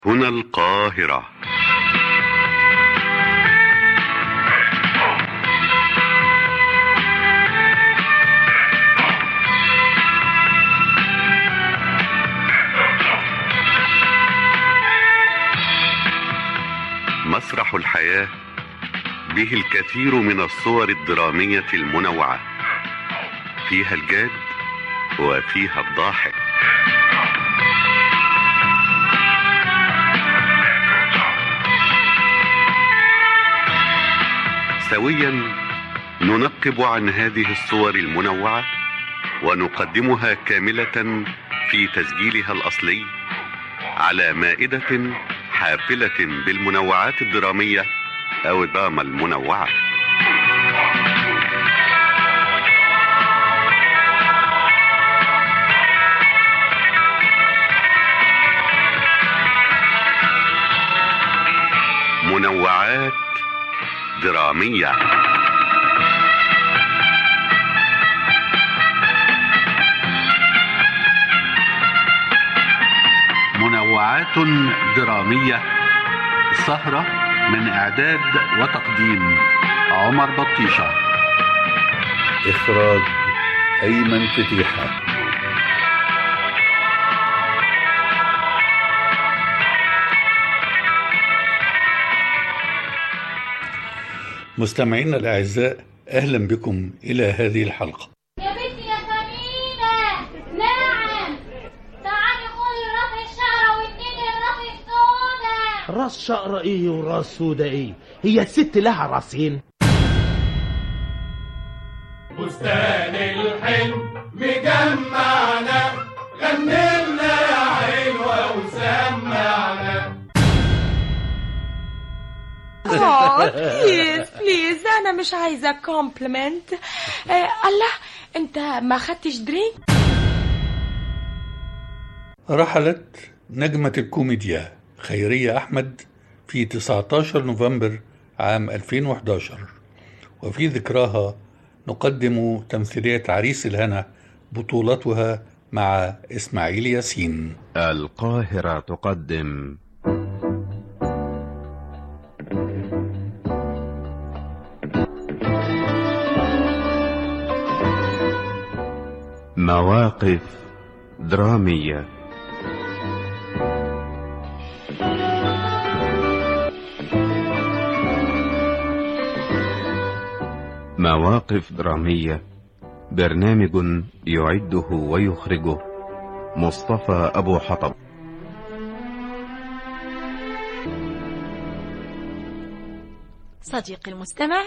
هنا القاهرة مسرح الحياة به الكثير من الصور الدرامية المنوعة فيها الجاد وفيها الضاحك سويا ننقب عن هذه الصور المنوعة ونقدمها كاملة في تسجيلها الأصلي على مائدة حافلة بالمنوعات الدرامية أو الدراما المنوعة منوعات درامية منوعات درامية سهرة من إعداد وتقديم عمر بطيشة إخراج أيمن فتيحة مستمعينا الأعزاء أهلا بكم إلى هذه الحلقة يا بنتي يا سمينة نعم تعالي خدي الرفع الشعرة واديني الرفع السوداء راس شقرة ايه وراس سودا ايه هي الست لها راسين بستان الحلم مجمعنا غنينا يا حلوة وسمعنا اه بليز بليز انا مش عايزه كومبلمنت آه الله انت ما خدتش درينك رحلت نجمة الكوميديا خيرية أحمد في 19 نوفمبر عام 2011 وفي ذكراها نقدم تمثيلية عريس الهنا بطولتها مع إسماعيل ياسين القاهرة تقدم مواقف درامية مواقف درامية برنامج يعده ويخرجه مصطفى أبو حطب صديقي المستمع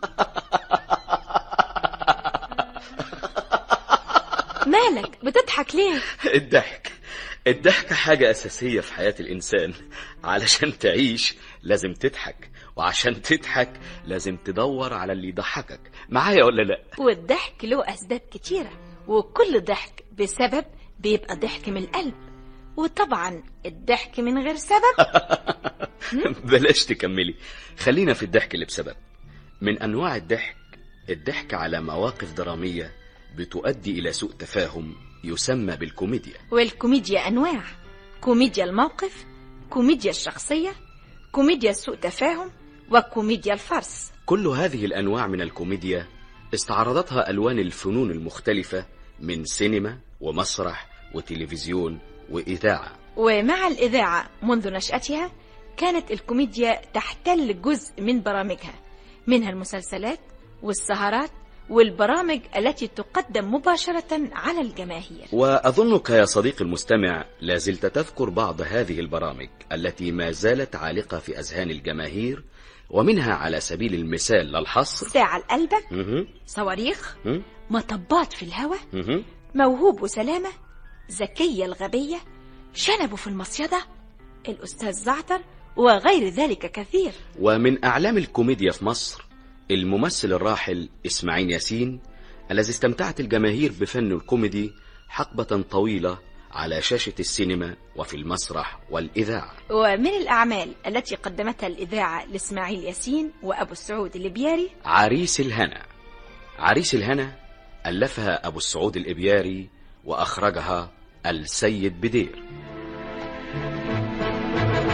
مالك بتضحك ليه الضحك الضحك حاجة أساسية في حياة الإنسان علشان تعيش لازم تضحك وعشان تضحك لازم تدور على اللي يضحكك معايا ولا لا والضحك له اسباب كتيره وكل ضحك بسبب بيبقى ضحك من القلب وطبعا الضحك من غير سبب بلاش تكملي خلينا في الضحك اللي بسبب من أنواع الضحك الضحك على مواقف درامية بتؤدي إلى سوء تفاهم يسمى بالكوميديا والكوميديا انواع كوميديا الموقف كوميديا الشخصيه كوميديا سوء تفاهم وكوميديا الفرس كل هذه الأنواع من الكوميديا استعرضتها ألوان الفنون المختلفة من سينما ومسرح وتلفزيون وإذاعة ومع الإذاعة منذ نشأتها كانت الكوميديا تحتل جزء من برامجها منها المسلسلات والسهرات والبرامج التي تقدم مباشرة على الجماهير وأظنك يا صديقي المستمع لازلت تذكر بعض هذه البرامج التي ما زالت عالقة في أذهان الجماهير ومنها على سبيل المثال للحصر ساعة لقلبك مهم. صواريخ مهم. مطبات في الهواء مهم. موهوب وسلامة زكية الغبية شنبه في المصيدة الأستاذ زعتر وغير ذلك كثير ومن أعلام الكوميديا في مصر الممثل الراحل إسماعيل ياسين الذي استمتعت الجماهير بفن الكوميدي حقبة طويلة على شاشة السينما وفي المسرح والإذاعة ومن الأعمال التي قدمتها الإذاعة لإسماعيل ياسين وأبو السعود البياري عريس الهنا عريس الهنا ألفها أبو السعود الإبياري وأخرجها السيد بدير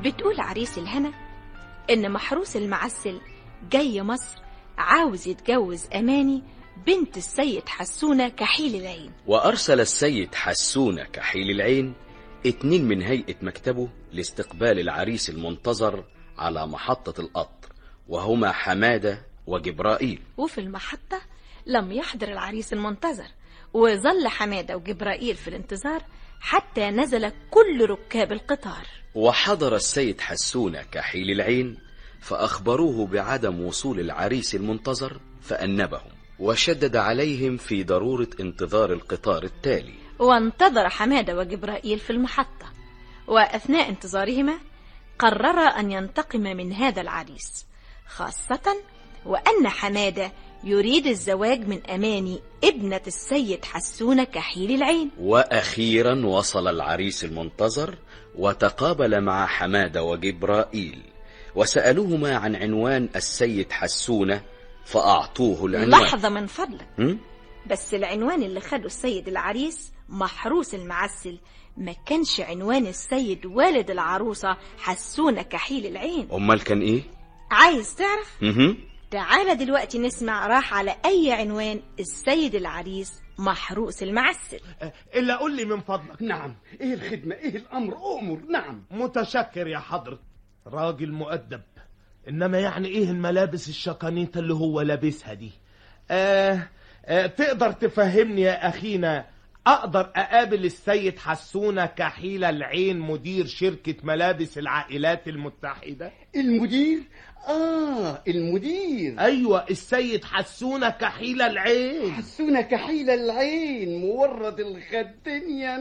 بتقول عريس الهنا إن محروس المعسل جاي مصر عاوز يتجوز أماني بنت السيد حسونة كحيل العين وأرسل السيد حسونة كحيل العين اتنين من هيئة مكتبه لاستقبال العريس المنتظر على محطة القطر وهما حمادة وجبرائيل وفي المحطة لم يحضر العريس المنتظر وظل حمادة وجبرائيل في الانتظار حتى نزل كل ركاب القطار وحضر السيد حسونة كحيل العين فأخبروه بعدم وصول العريس المنتظر فأنبهم وشدد عليهم في ضرورة انتظار القطار التالي وانتظر حمادة وجبرائيل في المحطة وأثناء انتظارهما قرر أن ينتقم من هذا العريس خاصة وأن حمادة يريد الزواج من أماني ابنة السيد حسونة كحيل العين وأخيرا وصل العريس المنتظر وتقابل مع حمادة وجبرائيل وسألوهما عن عنوان السيد حسونة فأعطوه العنوان لحظة من فضلك هم؟ بس العنوان اللي خده السيد العريس محروس المعسل ما كانش عنوان السيد والد العروسة حسونة كحيل العين أمال كان إيه؟ عايز تعرف؟ مهم. تعالى دلوقتي نسمع راح على أي عنوان السيد العريس محروس المعسل إلا قول لي من فضلك نعم ايه الخدمة ايه الامر امر نعم متشكر يا حضرة راجل مؤدب إنما يعني إيه الملابس الشقانيطة اللي هو لابسها دي آه آه تقدر تفهمني يا أخينا أقدر أقابل السيد حسونة كحيل العين مدير شركة ملابس العائلات المتحدة المدير اه المدير أيوة السيد حسونة كحيل العين حسونا كحيل العين مورد الخدين يا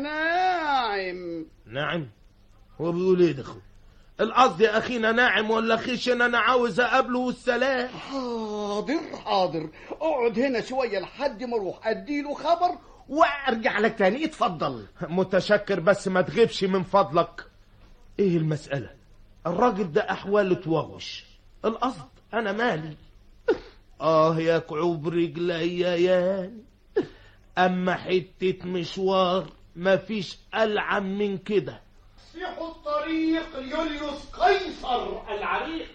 ناعم نعم هو بيقول ايه ده اخو القصد يا اخينا ناعم ولا خشن انا عاوز اقابله والسلام حاضر حاضر اقعد هنا شوية لحد ما اروح اديله خبر وارجع لك تاني اتفضل متشكر بس ما تغيبش من فضلك ايه المسألة الراجل ده احواله توغش القصد انا مالي اه يا كعوب رجلي يان اما حتة مشوار مفيش العن من كده صيحوا الطريق يوليوس قيصر العريق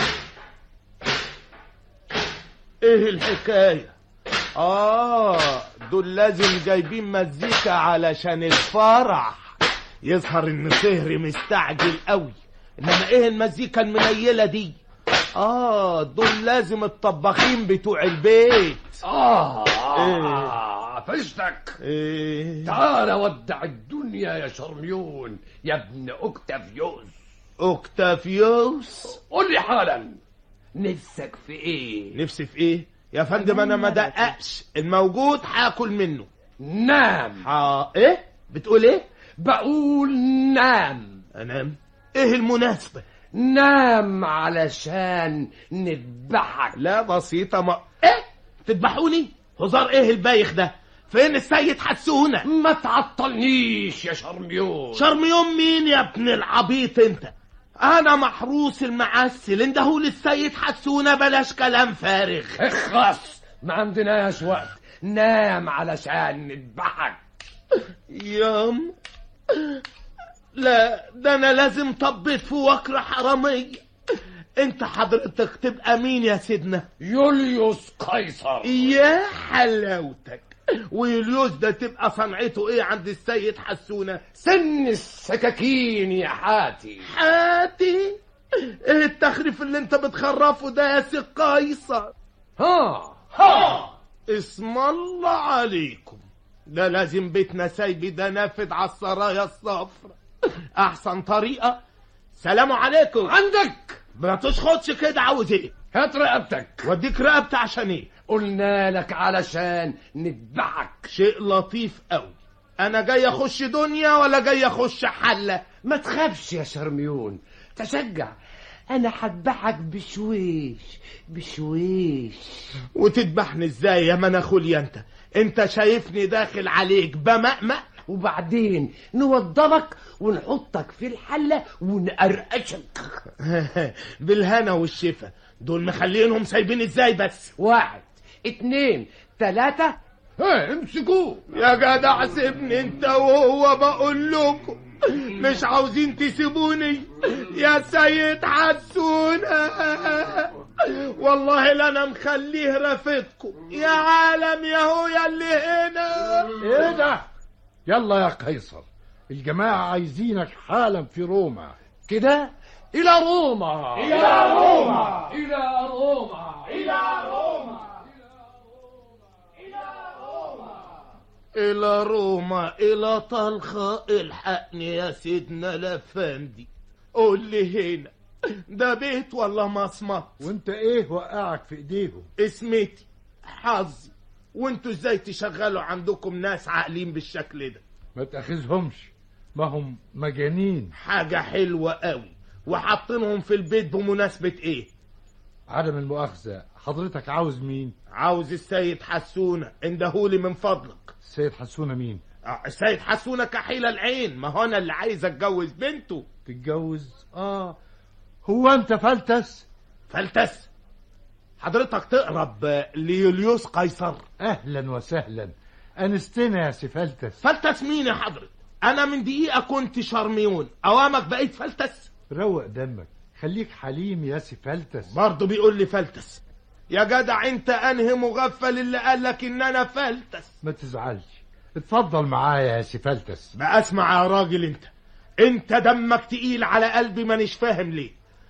ايه الحكاية اه دول لازم جايبين مزيكا علشان الفرح يظهر ان سهري مستعجل قوي انما ايه المزيكا المنيلة دي اه دول لازم الطباخين بتوع البيت آه إيه. فشتك ايه تعال ودع الدنيا يا شرميون يا ابن أكتافيوس اوكتافيوس قول لي حالا نفسك في ايه نفسي في ايه يا فندم انا ما دققش الموجود هاكل منه نام ها ايه بتقول ايه بقول نام انام ايه المناسبة نام علشان نذبحك لا بسيطة ما ايه تذبحوني هزار ايه البايخ ده فين السيد حسونة ما تعطلنيش يا شرميون شرميون مين يا ابن العبيط انت انا محروس المعسل اندهولي السيد حسونة بلاش كلام فارغ اخلص ما عندناش وقت نام علشان نذبحك يام لا ده انا لازم طبيت في وكر حرامية انت حضرتك تبقى مين يا سيدنا يوليوس قيصر يا حلاوتك ويوليوس ده تبقى صنعته ايه عند السيد حسونة سن السكاكين يا حاتي حاتي ايه التخريف اللي انت بتخرفه ده يا سي قيصر ها ها اسم الله عليكم ده لازم بيتنا سايبي ده نافذ على السرايا الصفرا احسن طريقة سلام عليكم عندك ما تشخطش كده عاوز ايه هات رقبتك وديك رقبتي عشان ايه قلنا لك علشان نذبحك شيء لطيف قوي انا جاي اخش دنيا ولا جاي اخش حلة ما تخافش يا شرميون تشجع انا هذبحك بشويش بشويش وتذبحني ازاي يا مناخوليا انت انت شايفني داخل عليك بمأمأ وبعدين نوضبك ونحطك في الحلة ونقرقشك بالهنا والشفا دول مخلينهم سايبين ازاي بس واحد اتنين تلاتة ها امسكوه يا جدع سيبني انت وهو بقول لكم مش عاوزين تسيبوني يا سيد حسونة والله لا انا مخليه رافضكم يا عالم يا هو يا اللي هنا ايه ده يلا يا قيصر الجماعة عايزينك حالا في روما كده إلى روما إلى روما إلى روما إلى روما إلى روما إلى طلخة الحقني يا سيدنا الأفندي قول لي هنا ده بيت ولا مصمت وانت ايه وقعك في ايديهم اسمتي حظي وانتوا ازاي تشغلوا عندكم ناس عاقلين بالشكل ده ما تاخذهمش ما هم مجانين حاجة حلوة قوي وحاطينهم في البيت بمناسبة ايه عدم المؤاخذة حضرتك عاوز مين عاوز السيد حسونة اندهولي من فضلك السيد حسونة مين آه، السيد حسونة كحيل العين ما هو انا اللي عايز اتجوز بنته تتجوز اه هو انت فلتس فلتس حضرتك تقرب ليوليوس قيصر اهلا وسهلا انستنا يا سي فلتس فلتس مين يا حضرتك انا من دقيقة كنت شرميون اوامك بقيت فلتس روق دمك خليك حليم يا سي فلتس برضه بيقول لي فلتس يا جدع انت انهي مغفل اللي قالك ان انا فلتس ما تزعلش اتفضل معايا يا سي فلتس بقى اسمع يا راجل انت انت دمك تقيل على قلبي مانيش فاهم ليه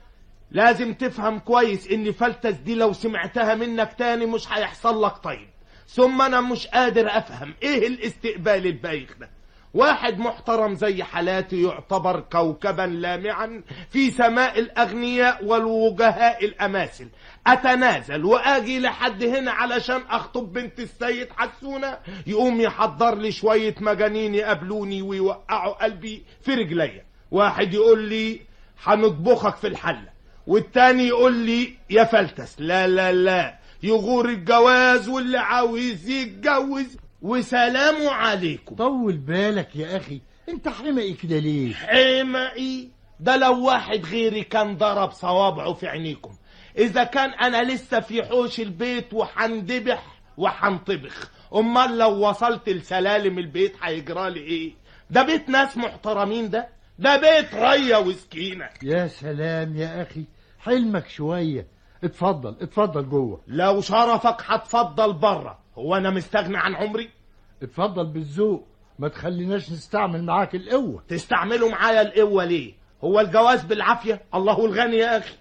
لازم تفهم كويس ان فلتس دي لو سمعتها منك تاني مش هيحصل لك طيب ثم انا مش قادر افهم ايه الاستقبال البايخ ده واحد محترم زي حالاتي يعتبر كوكبا لامعا في سماء الأغنياء والوجهاء الأماثل أتنازل وأجي لحد هنا علشان أخطب بنت السيد حسونة يقوم يحضر لي شوية مجانين يقابلوني ويوقعوا قلبي في رجليا واحد يقول لي هنطبخك في الحلة والتاني يقول لي يا فلتس لا لا لا يغور الجواز واللي عاوز يتجوز وسلام عليكم طول بالك يا اخي انت حمقي كده ليه حمقي ده لو واحد غيري كان ضرب صوابعه في عينيكم اذا كان انا لسه في حوش البيت وحندبح وحنطبخ امال لو وصلت لسلالم البيت هيجرالي ايه ده بيت ناس محترمين ده ده بيت ريا وسكينة يا سلام يا اخي حلمك شوية اتفضل اتفضل جوه لو شرفك هتفضل بره هو انا مستغني عن عمري اتفضل بالذوق ما تخليناش نستعمل معاك القوة تستعملوا معايا القوة ليه هو الجواز بالعافية الله الغني يا اخي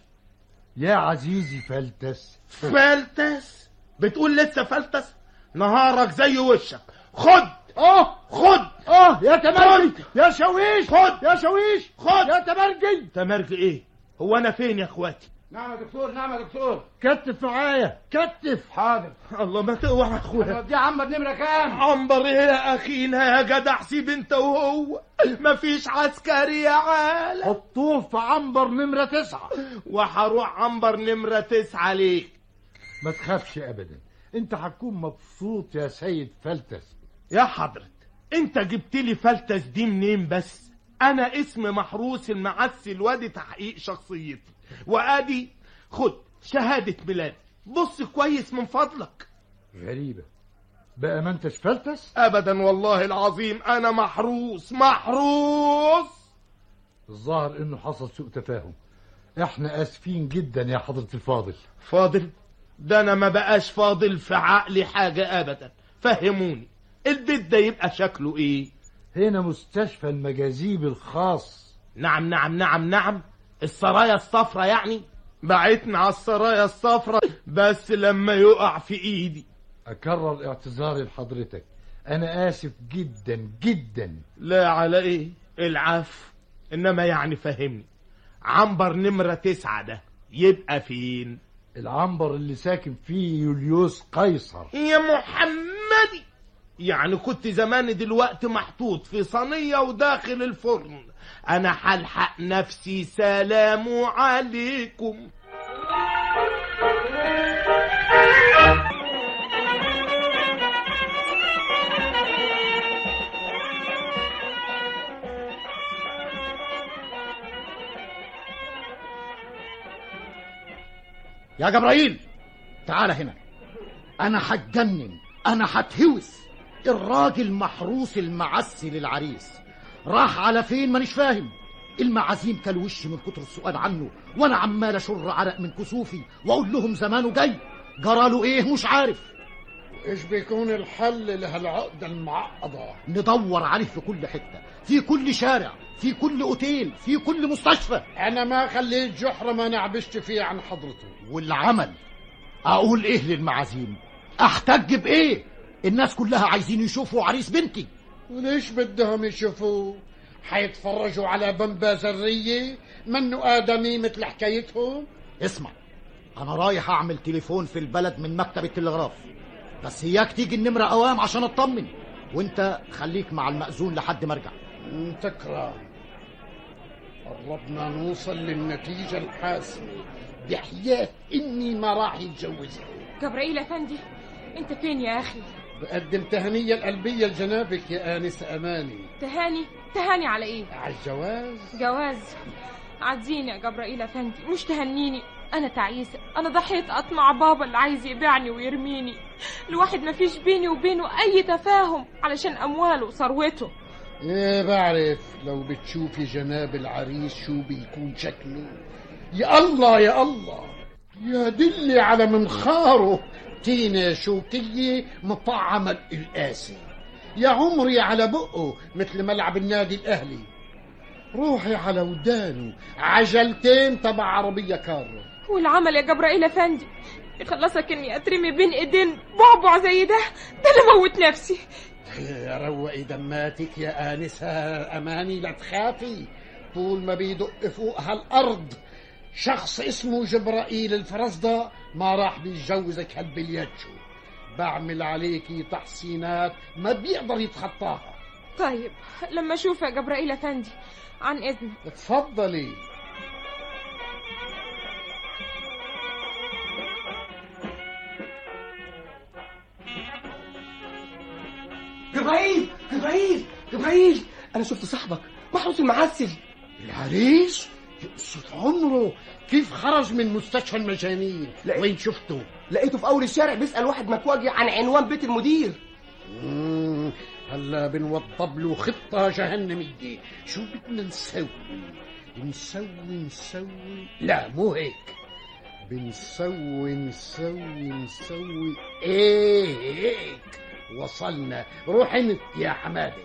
يا عزيزي فلتس فلتس بتقول لسه فلتس نهارك زي وشك خد اه خد اه يا تمرجي خد. يا شويش خد. يا شويش خد. يا تمرجي تمرج ايه هو انا فين يا اخواتي نعم يا دكتور نعم يا دكتور كتف معايا كتف حاضر الله ما توعى يا اخويا دي عمر نمرة كام عنبر ايه يا اخينا يا جدع سيب انت وهو مفيش عسكري يا عالم حطوه في عنبر نمرة تسعة وهروح عنبر نمرة تسعة ليه ما تخافش ابدا انت هتكون مبسوط يا سيد فلتس يا حضرة انت جبت لي فلتس دي منين بس انا اسم محروس المعسل وادي تحقيق شخصيتي وادي خد شهادة ميلاد بص كويس من فضلك غريبة بقى ما انتش فلتس ابدا والله العظيم انا محروس محروس الظاهر انه حصل سوء تفاهم احنا اسفين جدا يا حضرة الفاضل فاضل ده انا ما بقاش فاضل في عقلي حاجة ابدا فهموني البيت ده يبقى شكله ايه هنا مستشفى المجاذيب الخاص نعم نعم نعم نعم السرايا الصفرة يعني بعتنا على السرايا الصفرة بس لما يقع في ايدي اكرر اعتذاري لحضرتك انا اسف جدا جدا لا على ايه العفو انما يعني فهمني عنبر نمرة تسعة ده يبقى فين العنبر اللي ساكن فيه يوليوس قيصر يا محمدي يعني كنت زمان دلوقتي محطوط في صينية وداخل الفرن انا هلحق نفسي سلام عليكم يا جبرائيل تعال هنا انا هتجنن انا هتهوس الراجل محروس المعسي للعريس راح على فين مانيش فاهم المعازيم كان وشي من كتر السؤال عنه وانا عمال اشر عرق من كسوفي واقول لهم زمانه جاي جراله ايه مش عارف ايش بيكون الحل لهالعقدة المعقدة ندور عليه في كل حته في كل شارع في كل اوتيل في كل مستشفى انا ما خليت جحر ما نعبشت فيه عن حضرته والعمل اقول ايه للمعازيم احتج بايه الناس كلها عايزين يشوفوا عريس بنتي وليش بدهم يشوفوه حيتفرجوا على بمبة ذرية منه آدمي مثل حكايتهم اسمع انا رايح اعمل تليفون في البلد من مكتب التلغراف بس اياك تيجي النمرة اوام عشان اطمن وانت خليك مع المأذون لحد ما ارجع تكره قربنا نوصل للنتيجة الحاسمة بحياة إني ما راح يتجوزها جبرائيل افندي انت فين يا اخي بقدم تهنية القلبية لجنابك يا آنس أماني تهاني تهاني على ايه على الجواز جواز عديني يا جبرائيل افندي مش تهنيني انا تعيسه انا ضحيت اطمع بابا اللي عايز يبيعني ويرميني الواحد ما فيش بيني وبينه اي تفاهم علشان امواله وثروته ايه بعرف لو بتشوفي جناب العريس شو بيكون شكله يا الله يا الله يا دلي على منخاره تينة شوكية مطعمة القاسي يا عمري على بقه مثل ملعب النادي الأهلي روحي على ودانه عجلتين تبع عربية كارو والعمل يا جبرائيل افندي يخلصك اني اترمي بين ايدين بعبع زي ده ده اللي موت نفسي يا روقي دماتك يا آنسة أماني لا تخافي طول ما بيدق فوق هالأرض شخص اسمه جبرائيل الفرزدة ما راح بيتجوزك هالبلياتشو بعمل عليكي تحسينات ما بيقدر يتخطاها طيب لما اشوف يا جبرائيل افندي عن اذنك تفضلي جبرائيل جبرائيل جبرائيل انا شفت صاحبك محروس المعسل العريس يقصد عمره كيف خرج من مستشفى المجانين وين شفته لقيته في اول الشارع بيسال واحد مكواجي عن عنوان بيت المدير مم، هلا بنوضب له خطة جهنمية شو بدنا نسوي نسوي نسوي لا مو هيك بنسوي نسوي نسوي ايه هيك وصلنا روح انت يا حمادة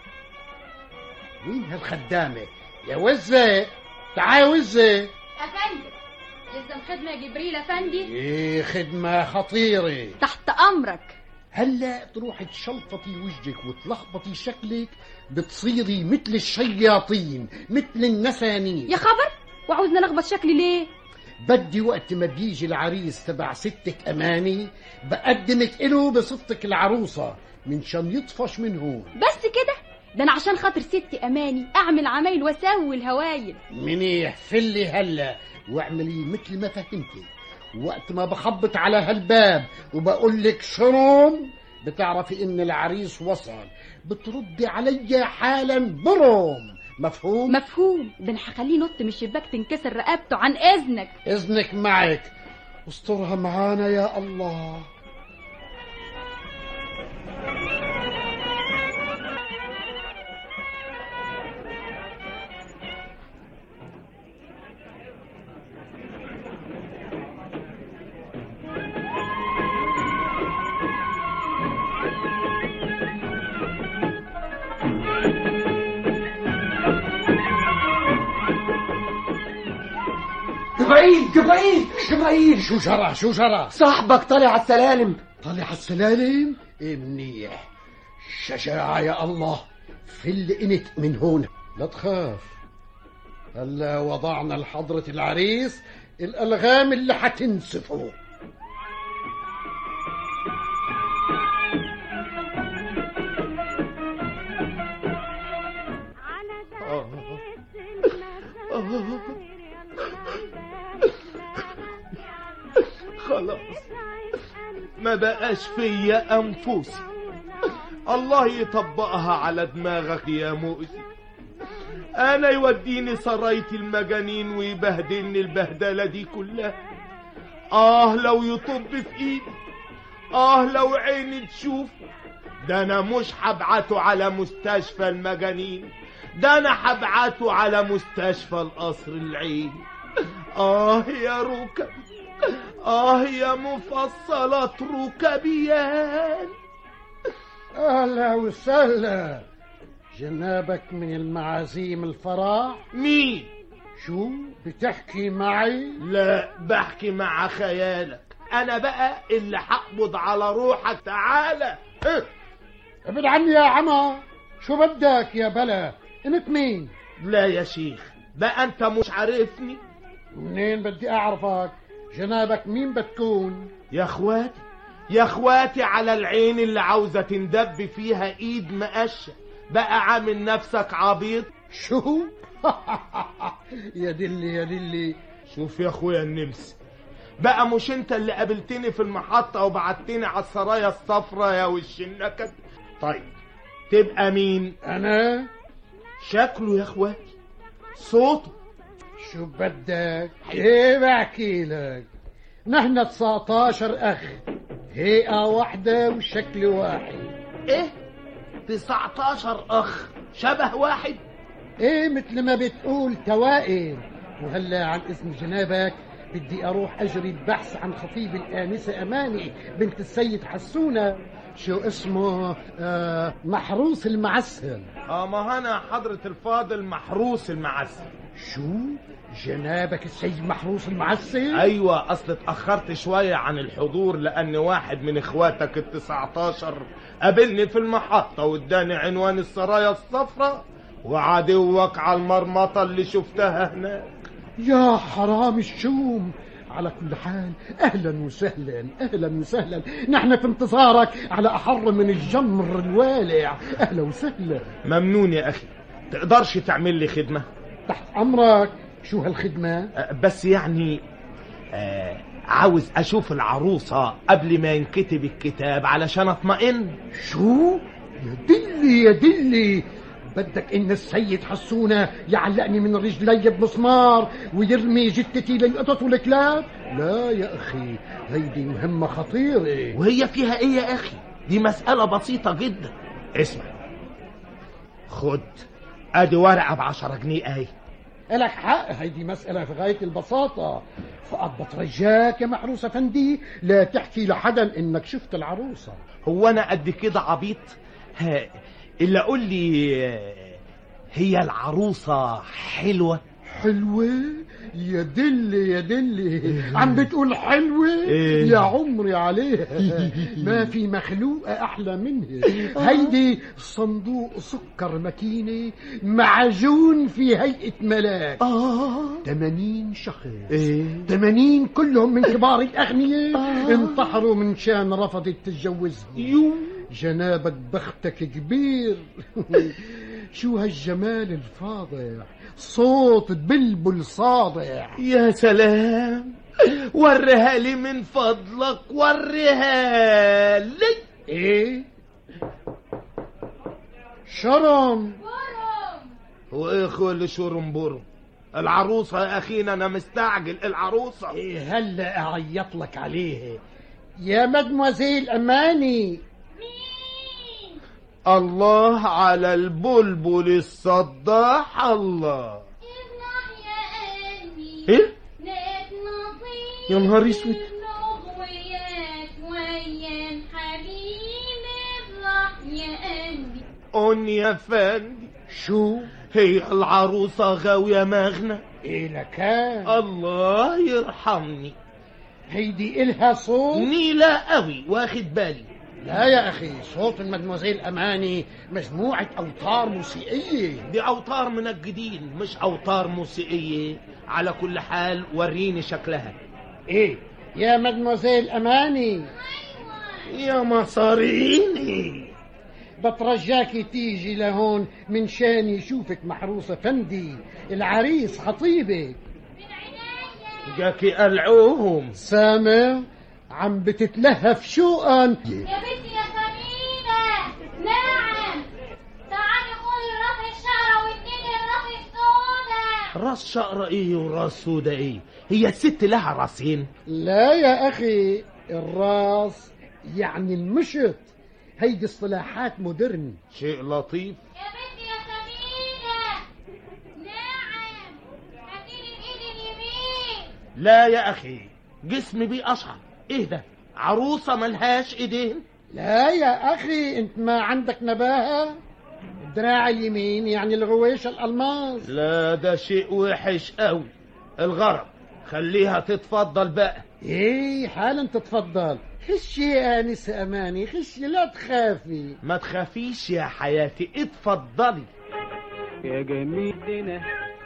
مين هالخدامة يا وزة تعال وزة افندم لازم خدمه يا جبريل افندي ايه خدمة خطيرة تحت امرك هلا تروحي تشلفطي وجهك وتلخبطي شكلك بتصيري مثل الشياطين مثل النسانين يا خبر وعاوزنا نخبط شكلي ليه بدي وقت ما بيجي العريس تبع ستك اماني بقدمك له بصفتك العروسه من شان يطفش من هون بس كده ده انا عشان خاطر ستي اماني اعمل عمايل واسوي الهوايل منيح فلي هلا واعملي مثل ما فهمتي وقت ما بخبط على هالباب وبقول لك شروم بتعرفي ان العريس وصل بتردي علي حالا بروم مفهوم مفهوم ده انا هخليه ينط من الشباك تنكسر رقبته عن اذنك اذنك معك استرها معانا يا الله جبرائيل جبرائيل جبرائيل شو جرى شو جرى صاحبك طالع على السلالم طلع على السلالم إيه منيح شجاعة يا الله فل انت من هون لا تخاف هلا وضعنا لحضرة العريس الألغام اللي حتنسفه خلاص ما بقاش فيا انفسي الله يطبقها على دماغك يا مؤذي انا يوديني سراية المجانين ويبهدلني البهدلة دي كلها اه لو يطب في ايدي اه لو عيني تشوف ده انا مش هبعته على مستشفى المجانين ده انا هبعته على مستشفى القصر العيني اه يا ركب اه يا مفصلة ركبيان اهلا وسهلا جنابك من المعازيم الفرح مين شو بتحكي معي لا بحكي مع خيالك انا بقى اللي هقبض على روحك تعالى اه. ابعد عني يا عمى شو بدك يا بلا انت مين لا يا شيخ بقى انت مش عارفني منين بدي اعرفك جنابك مين بتكون يا اخواتي يا اخواتي على العين اللي عاوزة تندب فيها ايد مقشة بقى عامل نفسك عبيط شو يا دلي يا دلي شوف يا اخويا النمس بقى مش انت اللي قابلتني في المحطة وبعتني على السرايا الصفرا يا وش النكد طيب تبقى مين انا شكله يا اخواتي صوته شو بدك ايه بحكي لك نحن 19 اخ هيئة واحدة وشكل واحد ايه 19 اخ شبه واحد ايه مثل ما بتقول توائم وهلا عن اسم جنابك بدي اروح اجري البحث عن خطيب الانسه اماني بنت السيد حسونه شو اسمه آه محروس المعسل اه ما انا حضرة الفاضل محروس المعسل شو جنابك السيد محروس المعسل ايوه اصل اتاخرت شويه عن الحضور لان واحد من اخواتك ال 19 قابلني في المحطه واداني عنوان السرايا الصفراء وعدوك على المرمطه اللي شفتها هناك يا حرام الشوم على كل حال اهلا وسهلا اهلا وسهلا نحن في انتظارك على احر من الجمر الوالع اهلا وسهلا ممنون يا اخي تقدرش تعمل لي خدمه تحت امرك شو هالخدمه أه، بس يعني آه عاوز اشوف العروسه قبل ما ينكتب الكتاب علشان اطمئن شو يا دلي يا دلي بدك ان السيد حسونه يعلقني من رجلي بمسمار ويرمي جتتي للقطط والكلاب لا يا اخي هيدي مهمه خطيره وهي فيها ايه يا اخي دي مساله بسيطه جدا اسمع خد ادي ورقه بعشرة جنيه اهي لك حق هيدي مسألة في غاية البساطة فقط بترجاك يا محروس أفندي لا تحكي لحدا إنك شفت العروسة هو انا قد كده عبيط ها الا قول لي آه، هي العروسه حلوه حلوة يا دلي يا دلي عم بتقول حلوة إيه. يا عمري عليها ما في مخلوقة أحلى منها هيدي صندوق سكر مكينة معجون في هيئة ملاك اه 80 شخص ايه 80 كلهم من كبار الأغنياء انتحروا من شان رفضت تتجوزني يو جنابك بختك كبير شو هالجمال الفاضح صوت بلبل صادع يا سلام وريها لي من فضلك وريها لي ايه شرم هو ايه اخو اللي شورم بورم العروسة يا اخينا انا مستعجل العروسة إيه هلا اعيط لك عليها يا مدموزيل اماني الله على البلبل الصداح الله افتح يا قلبي ايه نتنطير يا نهار اسود وياك ويا حبيبي افرح يا قلبي قول يا فندي شو هي العروسة غاوية مغنى ايه لكان الله يرحمني هيدي الها صوت نيلة قوي واخد بالي لا يا اخي صوت المدموزيل اماني مجموعة اوتار موسيقية دي اوتار منجدين مش اوتار موسيقية على كل حال وريني شكلها ايه يا مدموزيل اماني يا مصاريني بترجاكي تيجي لهون من شان يشوفك محروسة فندي العريس خطيبك جاكي قلعوهم سامع عم بتتلهف شوقا يا بنتي يا سمينة نعم تعالي خدي راس الشعرة واديني الراس السوداء راس شقرة ايه وراس سودا ايه هي الست لها راسين لا يا اخي الراس يعني المشط هيدي اصطلاحات مودرن شيء لطيف يا بنتي يا سمينة لا يا اخي جسمي بيه اشعر ايه ده عروسه ملهاش ايدين لا يا أخي أنت ما عندك نباهة الدراع اليمين يعني الغويشة الألماس لا ده شيء وحش قوي الغرب خليها تتفضل بقى إيه حالا تتفضل خشي يا آنسة أماني خشي لا تخافي ما تخافيش يا حياتي اتفضلي يا جميلنا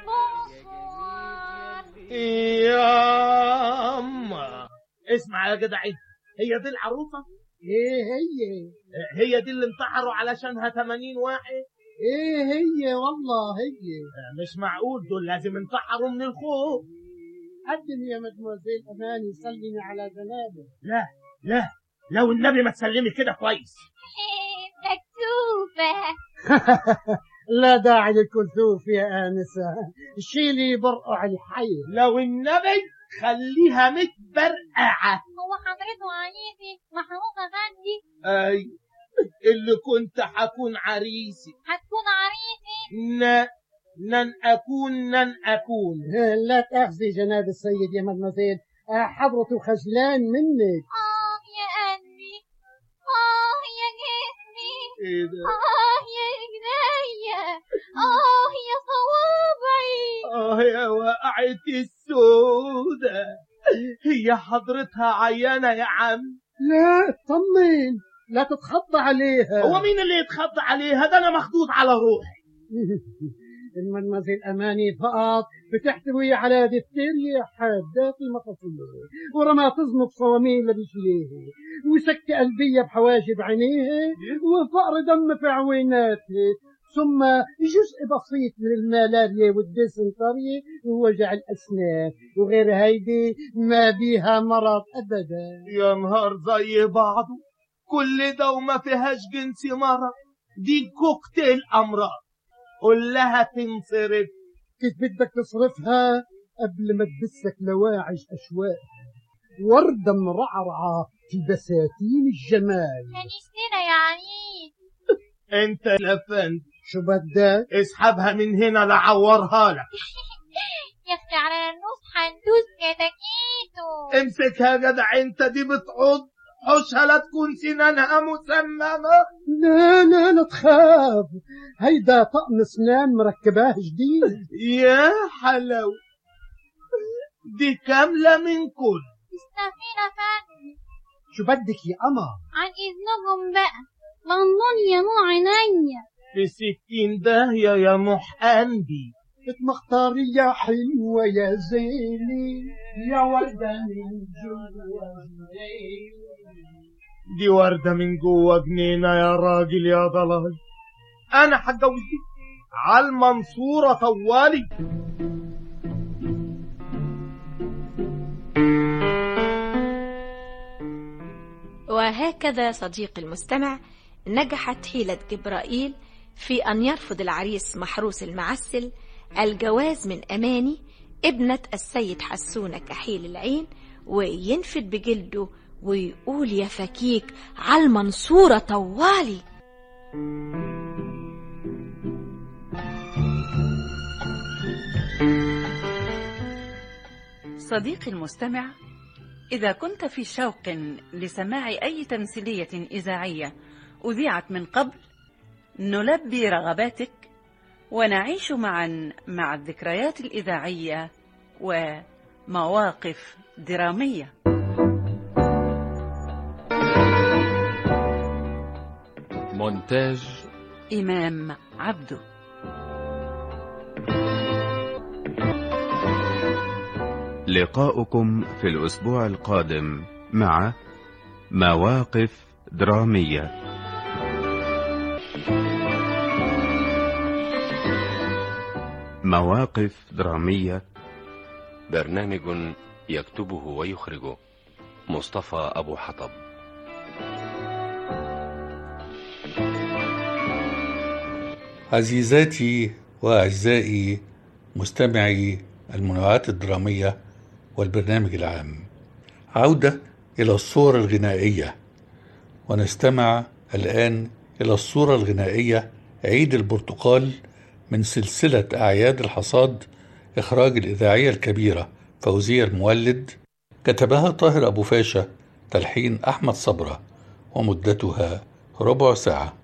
يا أما اسمع يا جدع إيه؟ هي دي العروسة ايه هي هي دي اللي انتحروا علشانها 80 واحد ايه هي والله هي مش معقول دول لازم انتحروا من الخوف قدم يا مدموزيل أماني سلمي على جنابه لا لا لو النبي ما تسلمي كده كويس مكتوبة لا داعي للكسوف يا آنسة شيلي برقع الحي لو النبي خليها متبرقعة هو حضرته عايزي محروق غندي اي اللي كنت حكون عريسي هتكون عريسي ن نن اكون نن اكون لا تأخذي جناب السيد يا مدموزيل حضرته خجلان منك اه يا قلبي اه يا جسمي ايه ده اه يا رجليا اه يا صوابعي اه يا وقعت السودة هي حضرتها عيانة يا عم لا اطمن لا تتخضى عليها هو مين اللي يتخض عليها ده انا مخضوض على روحي المدمزيل أماني فقط بتحتوي على دفتيريا حادات المقصية ورماتزم بصواميل برجليه وسكتة قلبية بحواجب عينيه وفقر دم في عويناته ثم جزء بسيط من الملاريا والديسنتري ووجع الأسنان وغير هيدي ما بيها مرض أبدا يا نهار زي بعضه كل ده وما فيهاش جنسي مرض دي كوكتيل أمراض قول لها تنصرف كيف بدك تصرفها قبل ما تبسك لواعج أشواق وردة مرعرعة في بساتين الجمال كنيستنا يا عريس انت لفند شو بدك اسحبها من هنا لعورها لك يا اختي على النص هندوس كتاكيتو امسكها يا جدع انت دي بتعض حوشها لا تكون سنانها مسممة لا لا لا تخاف هيدا طقم اسنان مركباه جديد يا حلو دي كاملة من كل السفينة فندم شو بدك يا قمر عن إذنكم بقى لندن يا نوع عينيا في ستين داهية يا محقندي مختاري يا حلوة يا زيني يا وردة من جوا دي وردة من جوه جنينة يا راجل يا ضلال أنا هتجوز دي على المنصورة طوالي وهكذا صديقي المستمع نجحت حيلة جبرائيل في أن يرفض العريس محروس المعسل الجواز من أماني ابنة السيد حسونة كحيل العين وينفد بجلده ويقول يا فكيك على المنصورة طوالي صديقي المستمع إذا كنت في شوق لسماع أي تمثيلية إذاعية أذيعت من قبل نلبي رغباتك ونعيش معا مع الذكريات الإذاعية ومواقف درامية مونتاج إمام عبده لقاؤكم في الأسبوع القادم مع مواقف درامية مواقف درامية برنامج يكتبه ويخرجه مصطفى أبو حطب عزيزاتي وأعزائي مستمعي المنوعات الدرامية والبرنامج العام عودة إلى الصور الغنائية ونستمع الآن إلى الصورة الغنائية عيد البرتقال من سلسلة أعياد الحصاد إخراج الإذاعية الكبيرة فوزية المولد كتبها طاهر أبو فاشا تلحين أحمد صبرة ومدتها ربع ساعة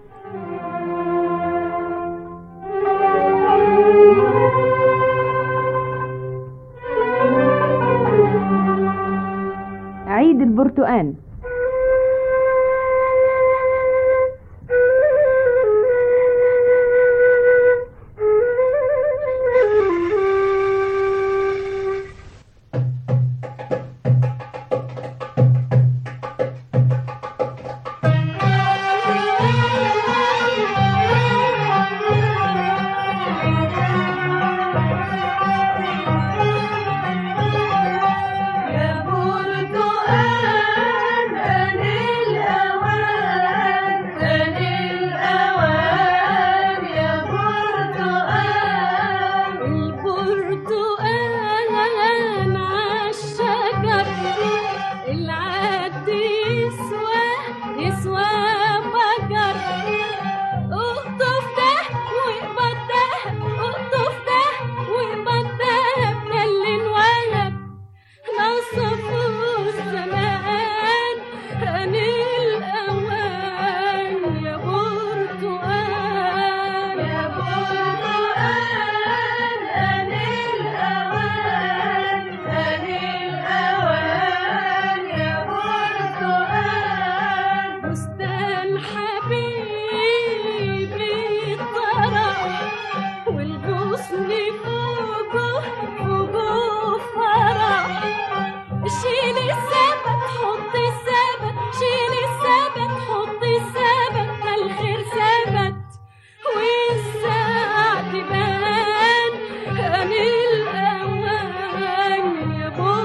عيد البرتقال يا برتقال أنا الأوان أنا الأوان يا برتقال البرتقال عالشجر العد يسوى يسوى بجر اقطف ده واقبض ده اقطف ده واقبض ده بكل الولد نصفوا الزمان أنا الأوان يا برتقال يا برتقال أنا الأوان أنا الأوان يا برتقال بستان حبيبي طرح والغصن فوقه فوقه فرح شيل السبت حط السبت شيل السبت حط السبت ده الخير ثبت والساعة تبان كان الأوان يا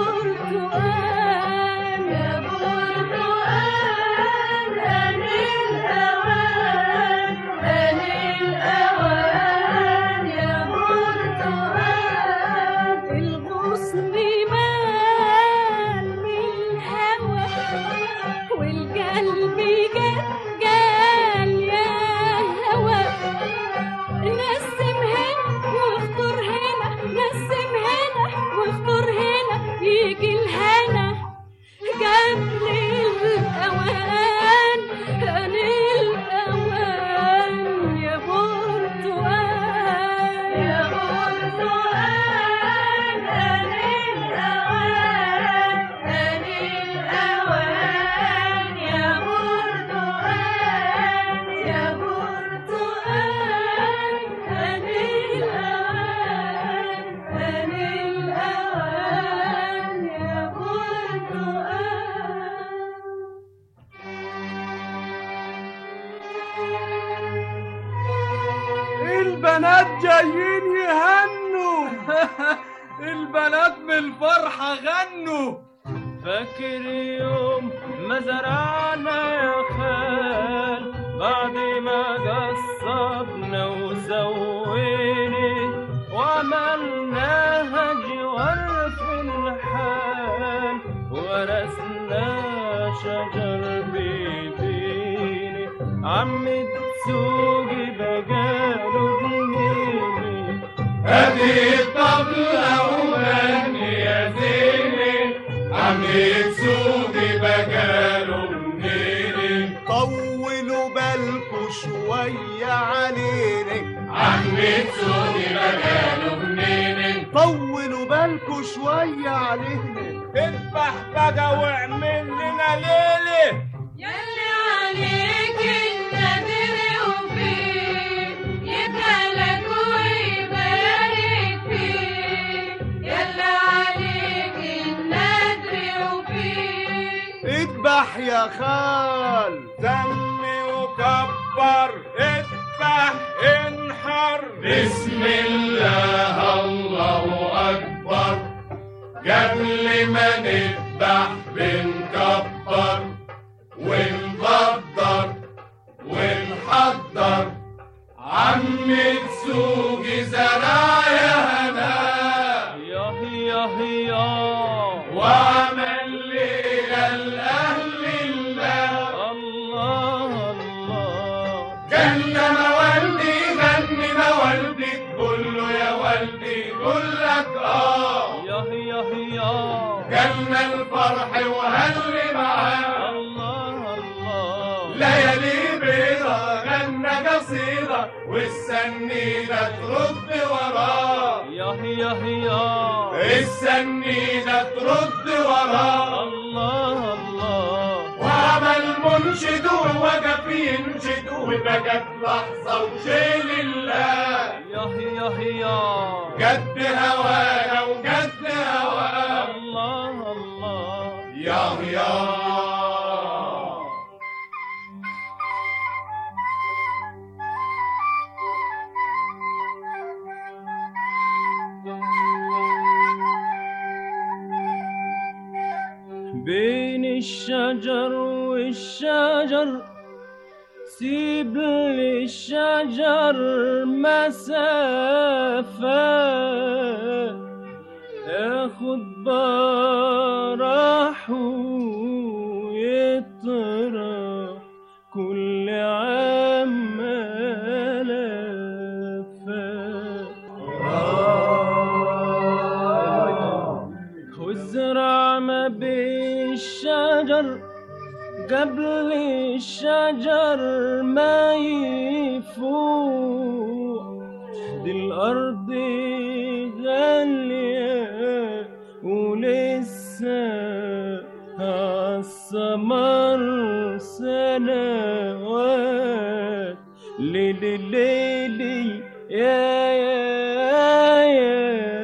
برتقال يا برتقال أنا الأوان أنا الأوان يا برتقال الغصن مال من الهوى والقلب جال جال يا هوى نسم هنا واختار هنا نسم هنا واختار هنا يجي الهنا قبل الأوان أنا الأوان يا برتقال يا برتقال أنا الأوان أنا الأوان يا برتقال يا برتقال أنا الأوان أنا الأوان يا البنات جايين يهنوا البنات من الفرحة غنوا فاكر يوم ما زرعنا يا خال بعد ما قصبنا وسوينا وعملناها جوار في الحال ورثنا شجر بيدينا عم تسوقي بقاله جنيني هذه الطبلة وغني يا زيني عم تسوقي بقاله منيني طولوا بالكوا شوية علينا عم تسوقي بقاله منيني طولوا بالكوا شوية علينا اذبح بقى واعمل لنا ليلة يلي عليك النذر وفيه يبقى ويبارك فيه يلي عليك النذر وفيه اذبح يا خال سمي وكبر اذبح انحر بسم الله الله أكبر قبل ما نذبح بنكبر ونقدر ونحضر عم تسوقي زرايا هنا يا يا يا وعمل ليلة لأهل الله الله الله جنة مولدي غني مولدي تقول له يا والدي يقول لك اه يا يا يا جالنا الفرح وهل معاه الله الله ليالي بيضة غنى قصيدة والسنيدة ترد وراه يا يا يا السنيدة ترد وراه الله الله وعمل منشد ووقف ينشد وبقت لحظة وشيل الله يا يا يا قد هوانا وقد هواه الله الله يا يا بين الشجر والشجر سيب للشجر مسافة ياخد براح ويطرح كل عام ملفات وازرع ما بين الشجر قبل الشجر ما يفوق دي الأرض غالية ولسه عالثمر سنوات ليلي ليلي يا يا يا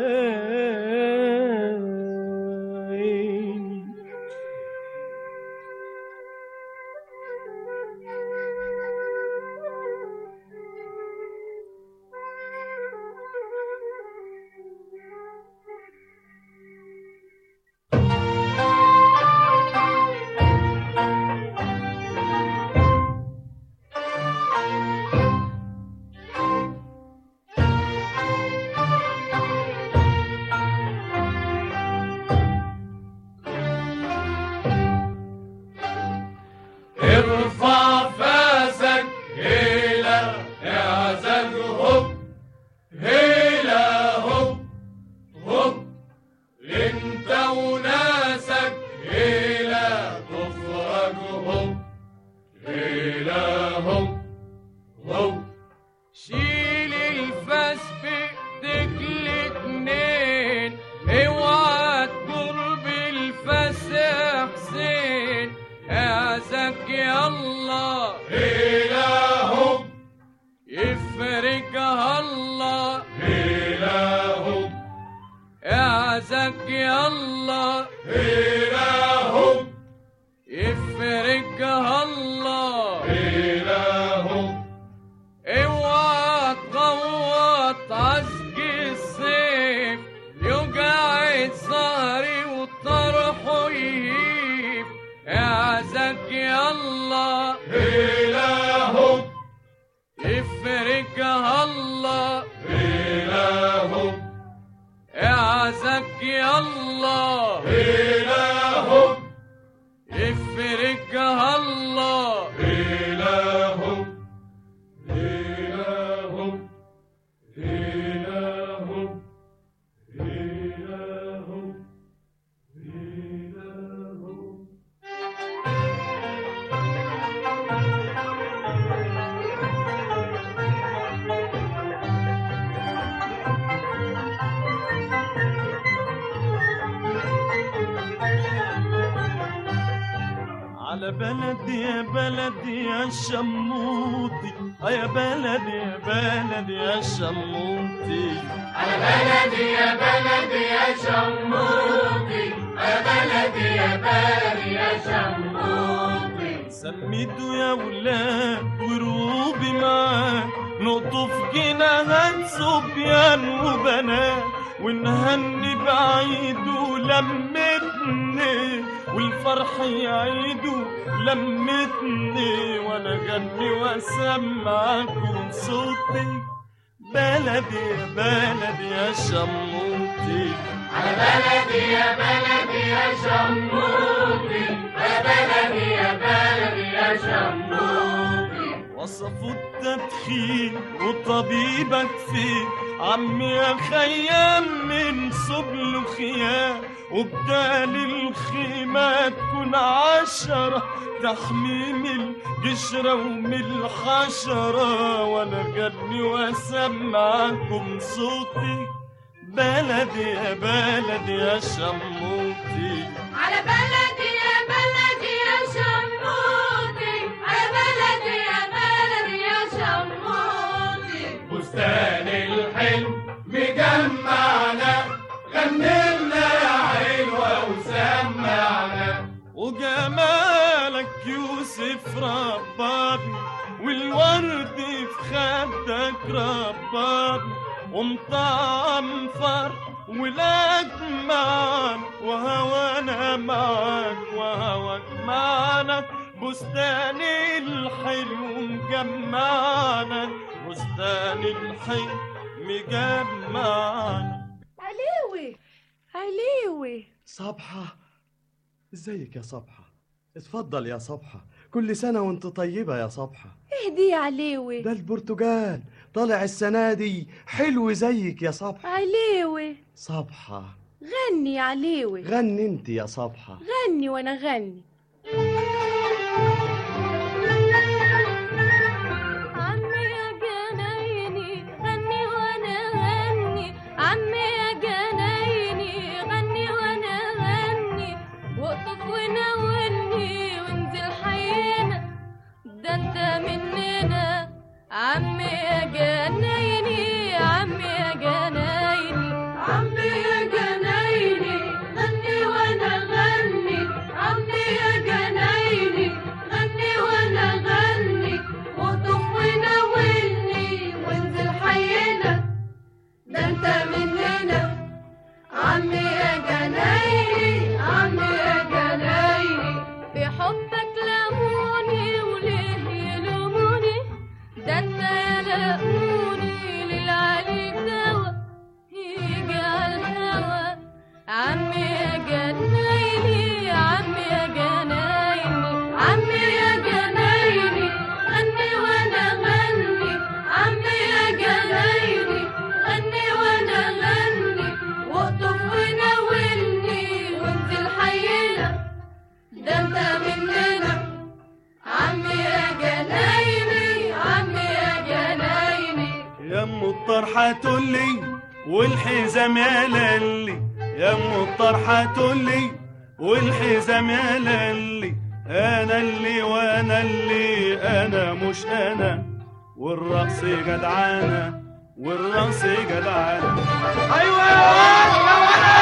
ارفع فاسك هيلا اعزك هوب هيلا هوب هوب انت وناسك هيلا تفرج هوب هيلا هوب هوب شيل الفاس بايديك الاتنين اوعى تجر بالفاس يا حسين اعزك يلا هيلا هوب يفرجها الله هيلا هوب اعزك يلا هيلا هوب يفرجها الله هيلا هوب اوعى تغوط عزق الصيف يوجع السهر وطرحه يهيب اعزك يلا هيلا هوب يفرجها الله هيلا هوب اعزك يلا هيلا هوب يفرجها الله هيلا هوب هيلا هوب هيلا هوب هيلا هوب هيلا هوب على بلدي يا بلدي يا شموطي آه يا بلدي يا بلدي يا شموطي على بلدي يا بلدي يا شموطي يا بلدي يا بلدي يا شموطي سميته يا ولاد وروبي معاه نقطف جناهات صبيان وبنات ونهني بعيد ولمتني والفرح يعيد لمتني وانا غني واسمعكم صوتي بلدي يا بلدي يا شموتي على بلدي يا بلدي يا شموطي يا بلدي يا بلدي يا شموطي وصفوا التدخين وطبيبك فين عمي يا خيام من سبل خيام وبدال الخيمة تكون عشرة تحميم القشرة ومن الحشرة وانا غني واسمعكم صوتي بلدي يا بلدي يا شموتي على بلدي يا بلدي يا شموتي على بلدي يا بلدي يا شموتي بستان الحلم مجمعنا غنينا يا حلوة وسمعنا وجمالك يوسف ربابي والورد في خدك ربابي ومطعم فرح ولاد معاك وهوانا معاك وهواك معانا بستان الحلو مجمعنا بستان الحلو مجمعنا عليوي عليوي صبحة ازيك يا صبحة اتفضل يا صبحة كل سنة وانت طيبة يا صبحة اهدي يا عليوي ده البرتقال طالع السنة دي حلو زيك يا صبحة عليوي صبحة غني يا عليوي غني انت يا صبحة غني وانا غني عمي يا جنايني غني وانا غني عمي يا جنايني غني وانا غني واقطف وناولني وانزل حينا ده انت مننا عمي يا جنايني عمي يا جنايني عمي يا جنايني غني وانا غني عمي يا جنايني غني وانا غني واقطف وناولني وانزل حينا ده انت مننا عمي يا جنايني عمي يا جنايني بحبك لموني وليه يلوموني ده انت يا لقوني للعلي دوا يجي على الهوا عمي يا جنايني عمي يا جنايني عمي يا جنايني غني وانا غني عمي يا جنايني غني وانا غني واقطف وناولني وانزل حينا ده انت مننا عمي يا جنايني عمي يا جنايني يا ام الطرحة تقولي والحزام يا للي يا ام الطرحة تقولي والحزام يا للي انا اللي وانا اللي انا مش انا والرقص جدعانة والرقص جدعانة ايوه يا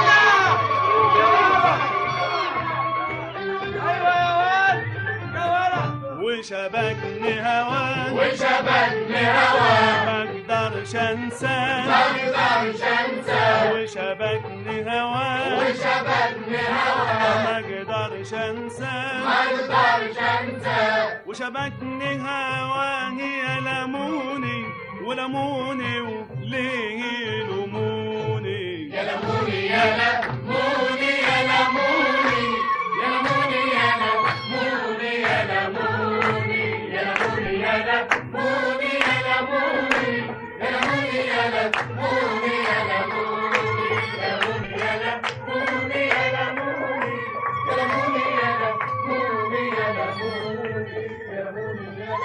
وشبكني هواك وشبكني هواك ما اقدرش انساك ما اقدرش انساك وشبكني هواك وشبكني هواك ما اقدرش انساك ما اقدرش انساك وشبكني هواك يا لموني ولموني وليه يلوموني يا لموني يا لموني يا لموني يا لموني يا لموني يا لموني يا لموني يا لموني يا لموني يا لموني يا لموني يا لموني يا لموني يا لموني يا لموني يا لموني يا لموني يا لموني يا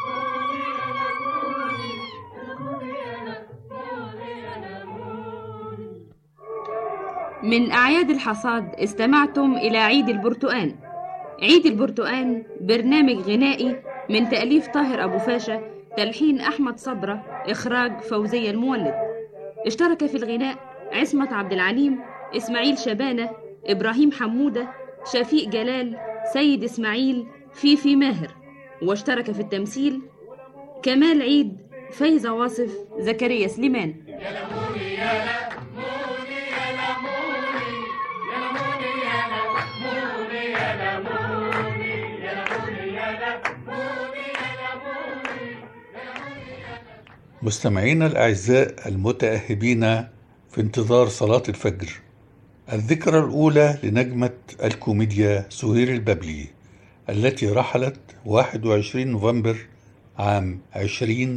من أعياد الحصاد استمعتم إلى عيد البرتقان عيد البرتقان برنامج غنائي من تأليف طاهر أبو فاشا تلحين أحمد صبرة إخراج فوزية المولد اشترك في الغناء عصمت عبد العليم إسماعيل شبانة إبراهيم حمودة شفيق جلال سيد إسماعيل فيفي ماهر واشترك في التمثيل كمال عيد فايزة واصف زكريا سليمان مستمعينا الأعزاء المتأهبين في انتظار صلاة الفجر الذكرى الأولى لنجمة الكوميديا سهير البابلي التي رحلت 21 نوفمبر عام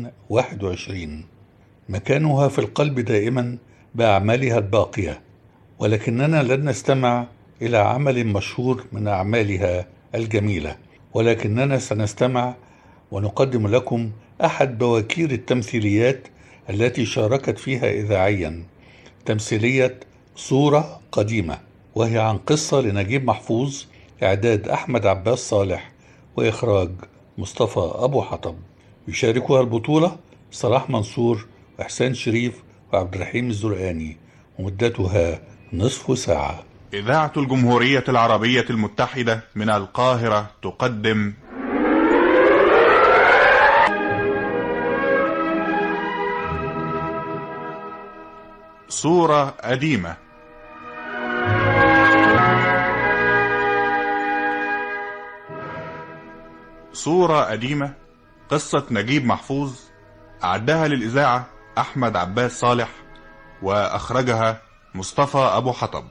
2021 مكانها في القلب دائما بأعمالها الباقية ولكننا لن نستمع إلى عمل مشهور من أعمالها الجميلة ولكننا سنستمع ونقدم لكم أحد بواكير التمثيليات التي شاركت فيها إذاعيا تمثيلية صورة قديمة وهي عن قصة لنجيب محفوظ إعداد أحمد عباس صالح وإخراج مصطفى أبو حطب يشاركها البطولة صلاح منصور وإحسان شريف وعبد الرحيم الزرقاني ومدتها نصف ساعة إذاعة الجمهورية العربية المتحدة من القاهرة تقدم صورة قديمة صورة قديمة قصة نجيب محفوظ أعدها للإذاعة أحمد عباس صالح وأخرجها مصطفى أبو حطب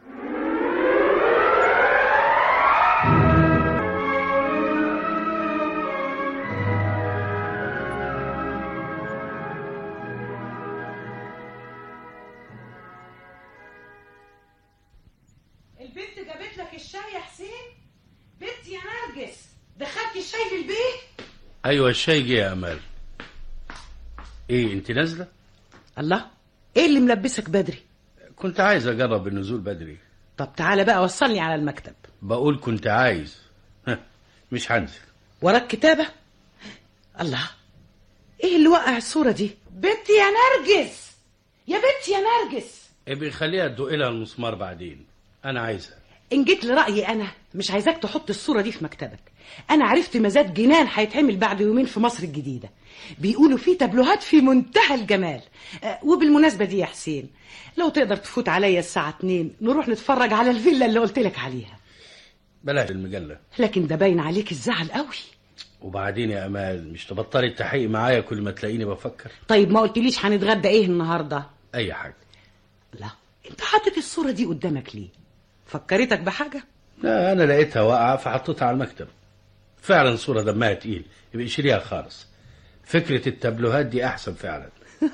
البنت جابت لك الشاي يا حسين بنت يا نرجس دخلتي الشاي للبيت ايوه الشاي جه يا امال ايه انت نازله الله ايه اللي ملبسك بدري كنت عايز اجرب النزول بدري طب تعالى بقى وصلني على المكتب بقول كنت عايز ها، مش هنزل وراك كتابة الله ايه اللي وقع الصورة دي بنت يا نرجس يا بنت يا نرجس ابقي خليها تدق لها المسمار بعدين انا عايزها ان جيت لرأيي انا مش عايزاك تحط الصورة دي في مكتبك انا عرفت مزاد جنان هيتعمل بعد يومين في مصر الجديدة بيقولوا فيه تابلوهات في منتهى الجمال أه وبالمناسبة دي يا حسين لو تقدر تفوت عليا الساعة 2 نروح نتفرج على الفيلا اللي قلت لك عليها بلاش المجله لكن ده باين عليك الزعل قوي وبعدين يا امال مش تبطلي التحقيق معايا كل ما تلاقيني بفكر طيب ما قلتليش هنتغدى ايه النهارده اي حاجه لا انت حاطط الصورة دي قدامك ليه فكرتك بحاجة لا انا لقيتها واقعه فحطيتها على المكتب فعلا صوره دمها تقيل يبقى اشتريها خالص فكره التابلوهات دي احسن فعلا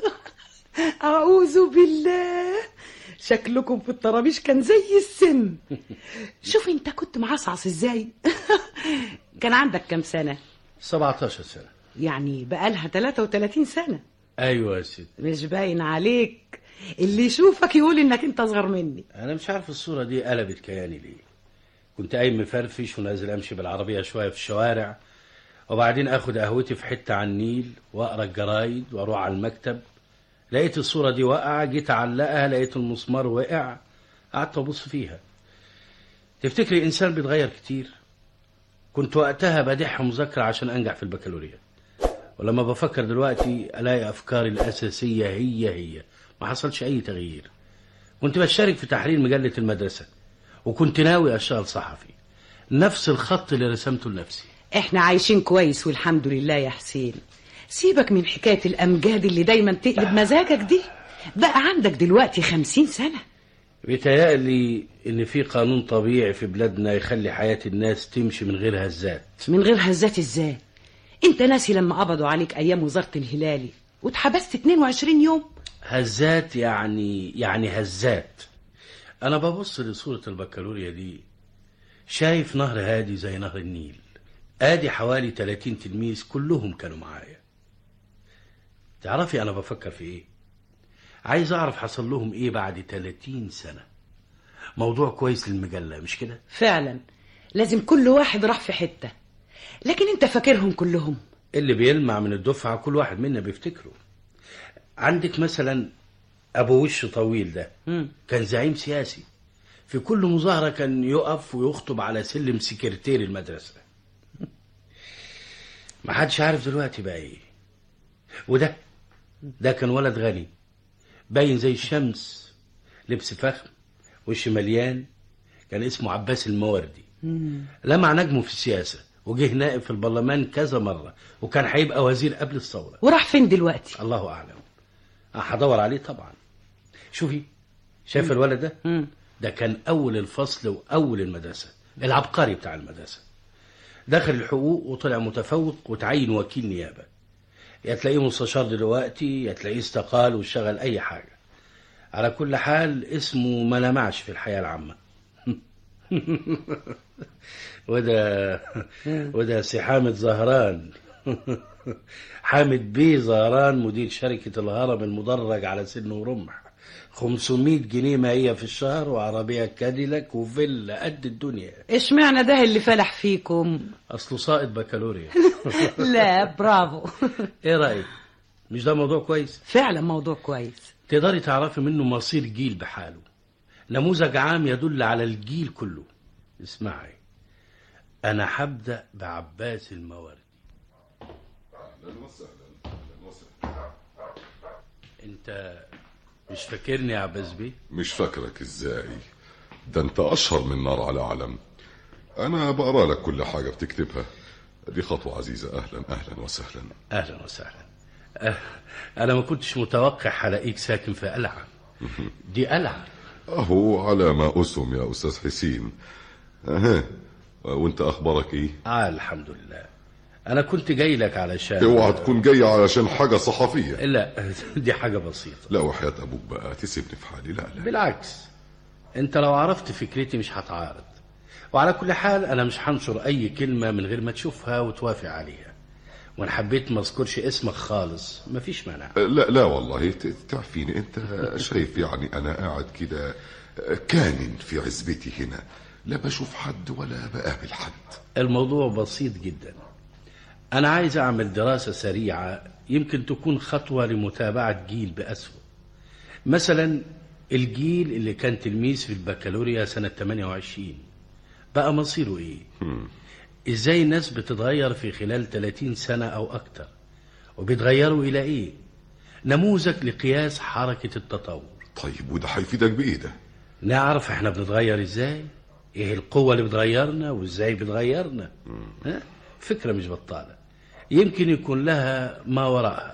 أعوذ بالله شكلكم في الطرابيش كان زي السن شوف انت كنت معصعص ازاي كان عندك كام سنة 17 سنه يعني بقالها 33 سنة ايوه يا ست مش باين عليك اللي يشوفك يقول انك انت اصغر مني انا مش عارف الصوره دي قلبت كياني ليه كنت قايم مفرفش ونازل امشي بالعربيه شويه في الشوارع وبعدين اخد قهوتي في حته على النيل واقرا الجرايد واروح على المكتب لقيت الصوره دي واقعه جيت اعلقها لقيت المسمار وقع قعدت ابص فيها تفتكري انسان بيتغير كتير كنت وقتها بدح مذاكره عشان انجح في البكالوريا ولما بفكر دلوقتي الاقي افكاري الاساسيه هي هي ما حصلش اي تغيير كنت بشارك في تحرير مجله المدرسه وكنت ناوي اشتغل صحفي نفس الخط اللي رسمته لنفسي احنا عايشين كويس والحمد لله يا حسين سيبك من حكاية الأمجاد اللي دايما تقلب مزاجك دي بقى عندك دلوقتي خمسين سنة بيتهيألي ان في قانون طبيعي في بلادنا يخلي حياه الناس تمشي من غير هزات من غير هزات ازاي انت ناسي لما قبضوا عليك أيام وزارة الهلالي واتحبست 22 يوم هزات يعني يعني هزات انا ببص لصورة البكالوريا دي شايف نهر هادي زي نهر النيل ادي حوالي 30 تلميذ كلهم كانوا معايا تعرفي انا بفكر في ايه عايز اعرف حصل لهم ايه بعد 30 سنة موضوع كويس للمجلة مش كده فعلا لازم كل واحد راح في حتة لكن انت فاكرهم كلهم اللي بيلمع من الدفعة كل واحد منا بيفتكره عندك مثلا ابو وش طويل ده مم. كان زعيم سياسي في كل مظاهرة كان يقف ويخطب على سلم سكرتير المدرسة ما حدش عارف دلوقتي بقى ايه وده ده كان ولد غني باين زي الشمس لبس فخم وش مليان كان اسمه عباس الموردي لمع نجمه في السياسة وجه نائب في البرلمان كذا مرة وكان هيبقى وزير قبل الثورة وراح فين دلوقتي الله أعلم أه، هدور عليه طبعا شوفي شايف مم. الولد ده مم. ده كان أول الفصل وأول المدرسة العبقري بتاع المدرسة دخل الحقوق وطلع متفوق وتعين وكيل نيابة يا تلاقيه مستشار دلوقتي يا تلاقيه استقال واشتغل أي حاجة على كل حال اسمه ما لمعش في الحياة العامة وده وده سي حامد زهران حامد بيه زهران مدير شركة الهرم المدرج على سن ورمح 500 جنيه مائية في الشهر وعربية كاديلاك وفيلا قد الدنيا اشمعنى ده اللي فلح فيكم أصله ساقط بكالوريا لا برافو إيه رأيك؟ مش ده موضوع كويس؟ فعلا موضوع كويس تقدري تعرفي منه مصير جيل بحاله نموذج عام يدل على الجيل كله اسمعي أنا هبدأ بعباس الموارد أنت مش فاكرني يا عباس بيه؟ مش فاكرك ازاي ده انت اشهر من نار على علم انا بقرا لك كل حاجه بتكتبها دي خطوه عزيزه اهلا اهلا وسهلا أهلا وسهلا أه، أنا ما كنتش متوقع هلاقيك ساكن في قلعة دي قلعة اهو على ما اسهم يا استاذ حسين اها وانت اخبارك ايه آه الحمد لله أنا كنت جاي لك علشان اوعى تكون جاي علشان حاجه صحفيه لا دي حاجة بسيطة لا وحياه ابوك بقى تسيبني في حالي لا لا بالعكس انت لو عرفت فكرتي مش هتعارض وعلى كل حال انا مش هنشر اي كلمة من غير ما تشوفها وتوافق عليها وانا حبيت ما اذكرش اسمك خالص مفيش مانع لا لا والله ت- تعرفيني انت شايف يعني انا قاعد كده كانن في عزبتي هنا لا بشوف حد ولا بقابل حد الموضوع بسيط جدا انا عايز اعمل دراسة سريعة يمكن تكون خطوة لمتابعة جيل بأسوأ مثلا الجيل اللي كان تلميذ في البكالوريا سنة 28 بقى مصيره ايه ازاي الناس بتتغير في خلال 30 سنة او اكتر وبيتغيروا الى ايه نموذج لقياس حركة التطور طيب وده هيفيدك بايه ده نعرف احنا بنتغير ازاي ايه القوة اللي بتغيرنا وازاي بتغيرنا ها؟ فكرة مش بطالة يمكن يكون لها ما وراءها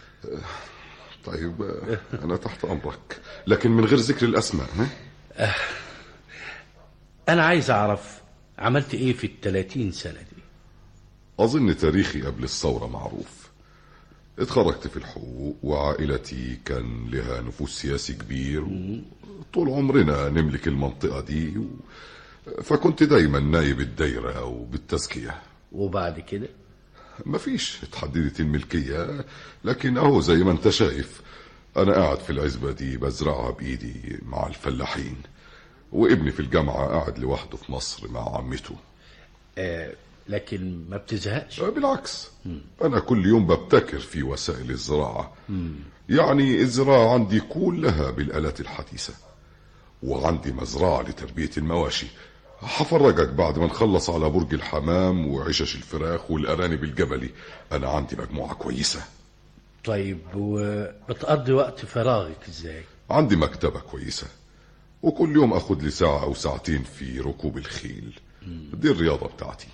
طيب انا تحت امرك لكن من غير ذكر الاسماء ها انا عايز اعرف عملت ايه في التلاتين سنة دي اظن تاريخي قبل الثوره معروف اتخرجت في الحقوق وعائلتي كان لها نفوذ سياسي كبير طول عمرنا نملك المنطقه دي و... فكنت دايما نايب الدايره وبالتزكيه وبعد كده مفيش اتحددت الملكيه لكن اهو زي ما انت شايف انا قاعد في العزبه دي بزرعها بايدي مع الفلاحين وابني في الجامعه قاعد لوحده في مصر مع عمته آه لكن ما بتزهقش بالعكس انا كل يوم ببتكر في وسائل الزراعه يعني الزراعه عندي كلها بالالات الحديثه وعندي مزرعه لتربيه المواشي هفرجك بعد ما نخلص على برج الحمام وعشش الفراخ والارانب الجبلي انا عندي مجموعه كويسه طيب وبتقضي وقت فراغك ازاي عندي مكتبه كويسه وكل يوم اخد لي ساعه او ساعتين في ركوب الخيل دي الرياضه بتاعتي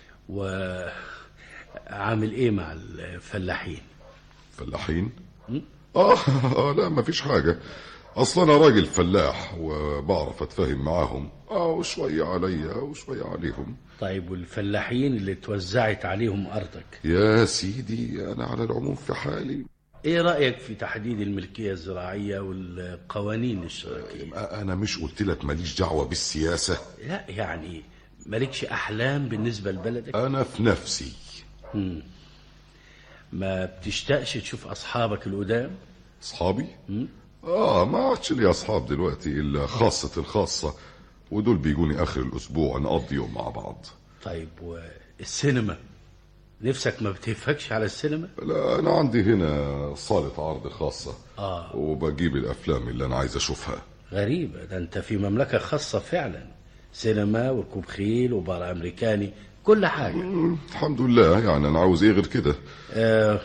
وعامل ايه مع الفلاحين فلاحين آه, اه لا مفيش حاجه اصلا انا راجل فلاح وبعرف اتفاهم معاهم اه وشويه عليا وشويه عليهم طيب والفلاحين اللي توزعت عليهم ارضك يا سيدي انا على العموم في حالي ايه رايك في تحديد الملكيه الزراعيه والقوانين الاشتراكيه انا مش قلت لك ماليش دعوه بالسياسه لا يعني مالكش احلام بالنسبه لبلدك انا في نفسي مم. ما بتشتاقش تشوف اصحابك القدام اصحابي مم. اه ما عادش لي اصحاب دلوقتي الا خاصه الخاصه ودول بيجوني اخر الاسبوع نقضي يوم مع بعض طيب والسينما نفسك ما بتهفكش على السينما لا انا عندي هنا صاله عرض خاصه اه وبجيب الافلام اللي انا عايز اشوفها غريبة ده انت في مملكة خاصة فعلا سينما وركوب خيل وبار امريكاني كل حاجة مم، الحمد لله يعني انا عاوز ايه غير كده آه.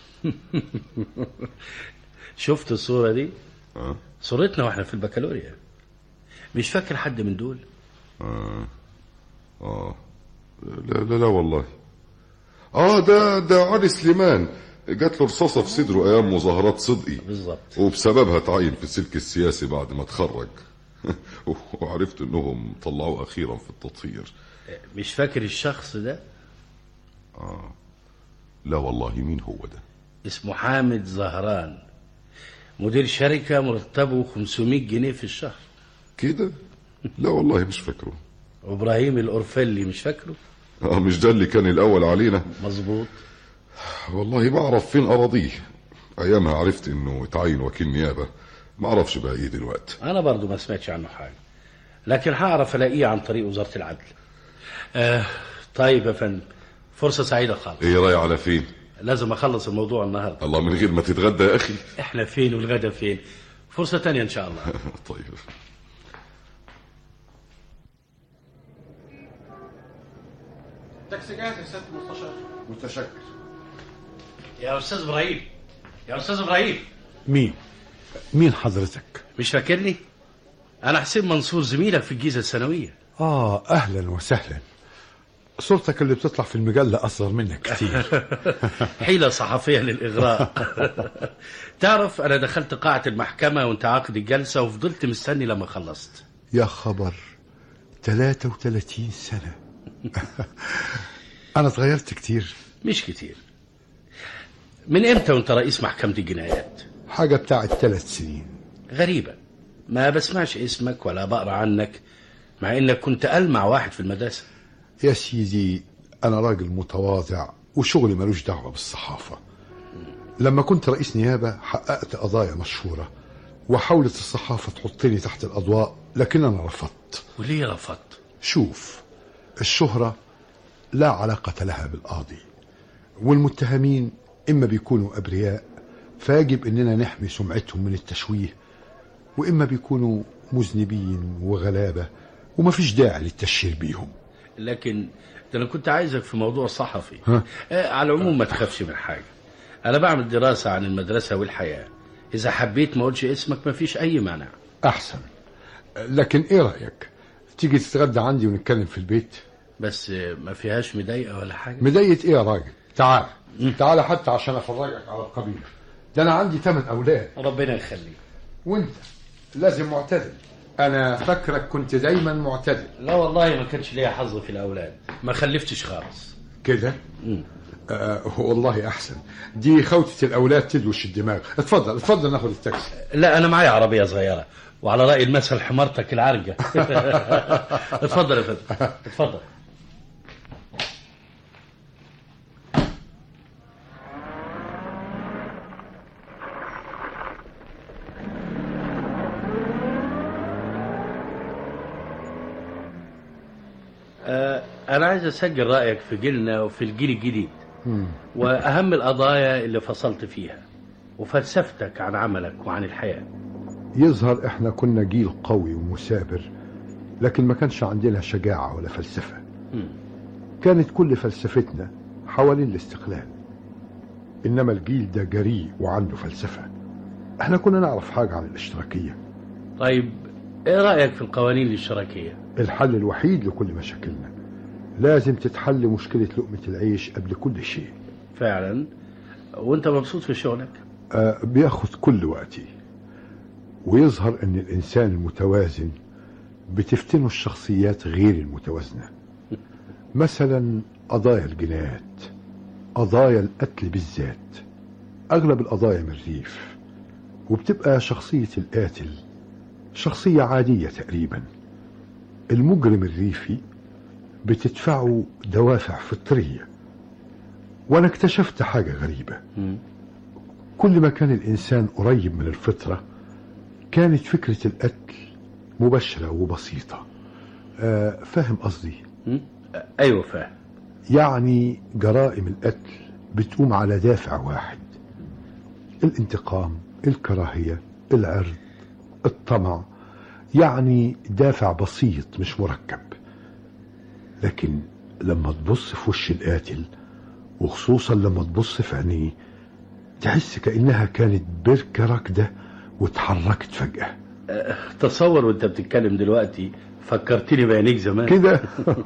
شفت الصورة دي اه صورتنا واحنا في البكالوريا مش فاكر حد من دول اه اه لا لا لا والله اه ده ده علي سليمان جات له رصاصه في صدره ايام مظاهرات صدقي بالظبط وبسببها تعين في السلك السياسي بعد ما اتخرج وعرفت انهم طلعوه اخيرا في التطهير مش فاكر الشخص ده اه لا والله مين هو ده اسمه حامد زهران مدير شركة مرتبه 500 جنيه في الشهر كده لا والله مش فاكره وابراهيم الأورفلي مش فاكره اه مش ده اللي كان الاول علينا مظبوط والله ما اعرف فين اراضيه ايامها عرفت انه اتعين وكيل نيابه ما اعرفش بقى ايه دلوقتي انا برضو ما سمعتش عنه حاجة لكن هعرف الاقيه عن طريق وزارة العدل آه طيب يا فندم فرصة سعيدة خالص ايه رايح على فين لازم اخلص الموضوع النهاردة الله من غير ما تتغدى يا اخي احنا فين والغدا فين فرصة تانية ان شاء الله طيب تاكسي جاهز يا سيادة المستشار متشكر يا استاذ ابراهيم يا استاذ ابراهيم مين مين حضرتك مش فاكرني انا حسين منصور زميلك في الجيزة الثانوية اه اهلا وسهلا صورتك اللي بتطلع في المجلة اصغر منك كتير حيلة صحفية للإغراء تعرف أنا دخلت قاعة المحكمة وأنت عاقد الجلسة وفضلت مستني لما خلصت يا خبر 33 سنة انا اتغيرت كتير مش كتير من إمتى وأنت رئيس محكمة الجنايات حاجة بتاعت ثلاث سنين غريبة ما بسمعش اسمك ولا بقرا عنك مع إنك كنت ألمع واحد في المدرسة يا سيدي انا راجل متواضع وشغلي ملوش دعوة بالصحافة لما كنت رئيس نيابة حققت قضايا مشهورة وحاولت الصحافة تحطني تحت الأضواء لكن أنا رفضت وليه رفضت شوف الشهرة لا علاقة لها بالقاضي والمتهمين إما بيكونوا أبرياء فيجب إننا نحمي سمعتهم من التشويه وإما بيكونوا مذنبين وغلابة ومفيش داعي للتشهير بيهم لكن ده أنا كنت عايزك في موضوع صحفي ها؟ آه، على العموم ما تخافش من حاجة أنا بعمل دراسة عن المدرسة والحياة إذا حبيت ما أقولش اسمك مفيش أي مانع أحسن لكن إيه رأيك تيجي تتغدى عندي ونتكلم في البيت بس آه، ما فيهاش مضايقة ولا حاجة مضايقة إيه يا راجل تعال تعال حتى عشان أفرجك على القبيلة ده أنا عندي ثمان أولاد ربنا يخليك وأنت لازم معتدل أنا فاكرك كنت دايما معتدل لا والله ما كانش ليا حظ في الأولاد ما خلفتش خالص كده آه والله أحسن دي خوتة الأولاد تدوش الدماغ اتفضل اتفضل ناخد التاكسي لا أنا معايا عربية صغيرة وعلى رأي المثل حمارتك العرجة اتفضل يا فندم اتفضل آه، أنا عايز أسجل رأيك في جيلنا وفي الجيل الجديد وأهم القضايا اللي فصلت فيها وفلسفتك عن عملك وعن الحياة يظهر احنا كنا جيل قوي ومثابر لكن ما كانش عندنا شجاعة ولا فلسفة مم. كانت كل فلسفتنا حوالين الاستقلال إنما الجيل ده جريء وعنده فلسفة احنا كنا نعرف حاجة عن الاشتراكية طيب ايه رأيك في القوانين الاشتراكية الحل الوحيد لكل مشاكلنا لازم تتحل مشكلة لقمة العيش قبل كل شيء فعلا وانت مبسوط في شغلك آه بياخد كل وقتي ويظهر ان الانسان المتوازن بتفتنه الشخصيات غير المتوازنة مثلا قضايا الجنايات قضايا القتل بالذات اغلب القضايا من الريف وبتبقى شخصية القاتل شخصية عادية تقريبا المجرم الريفي بتدفعه دوافع فطرية وانا اكتشفت حاجة غريبة كل ما كان الإنسان قريب من الفطرة كانت فكرة القتل مباشرة وبسيطة آه فاهم قصدي ايوه فاهم يعني جرائم القتل بتقوم على دافع واحد الانتقام الكراهية العرض الطمع يعني دافع بسيط مش مركب لكن لما تبص في وش القاتل وخصوصا لما تبص في عينيه تحس كأنها كانت بركة راكدة واتحركت فجأة أه، تصور وانت بتتكلم دلوقتي فكرتني بعينيك زمان كده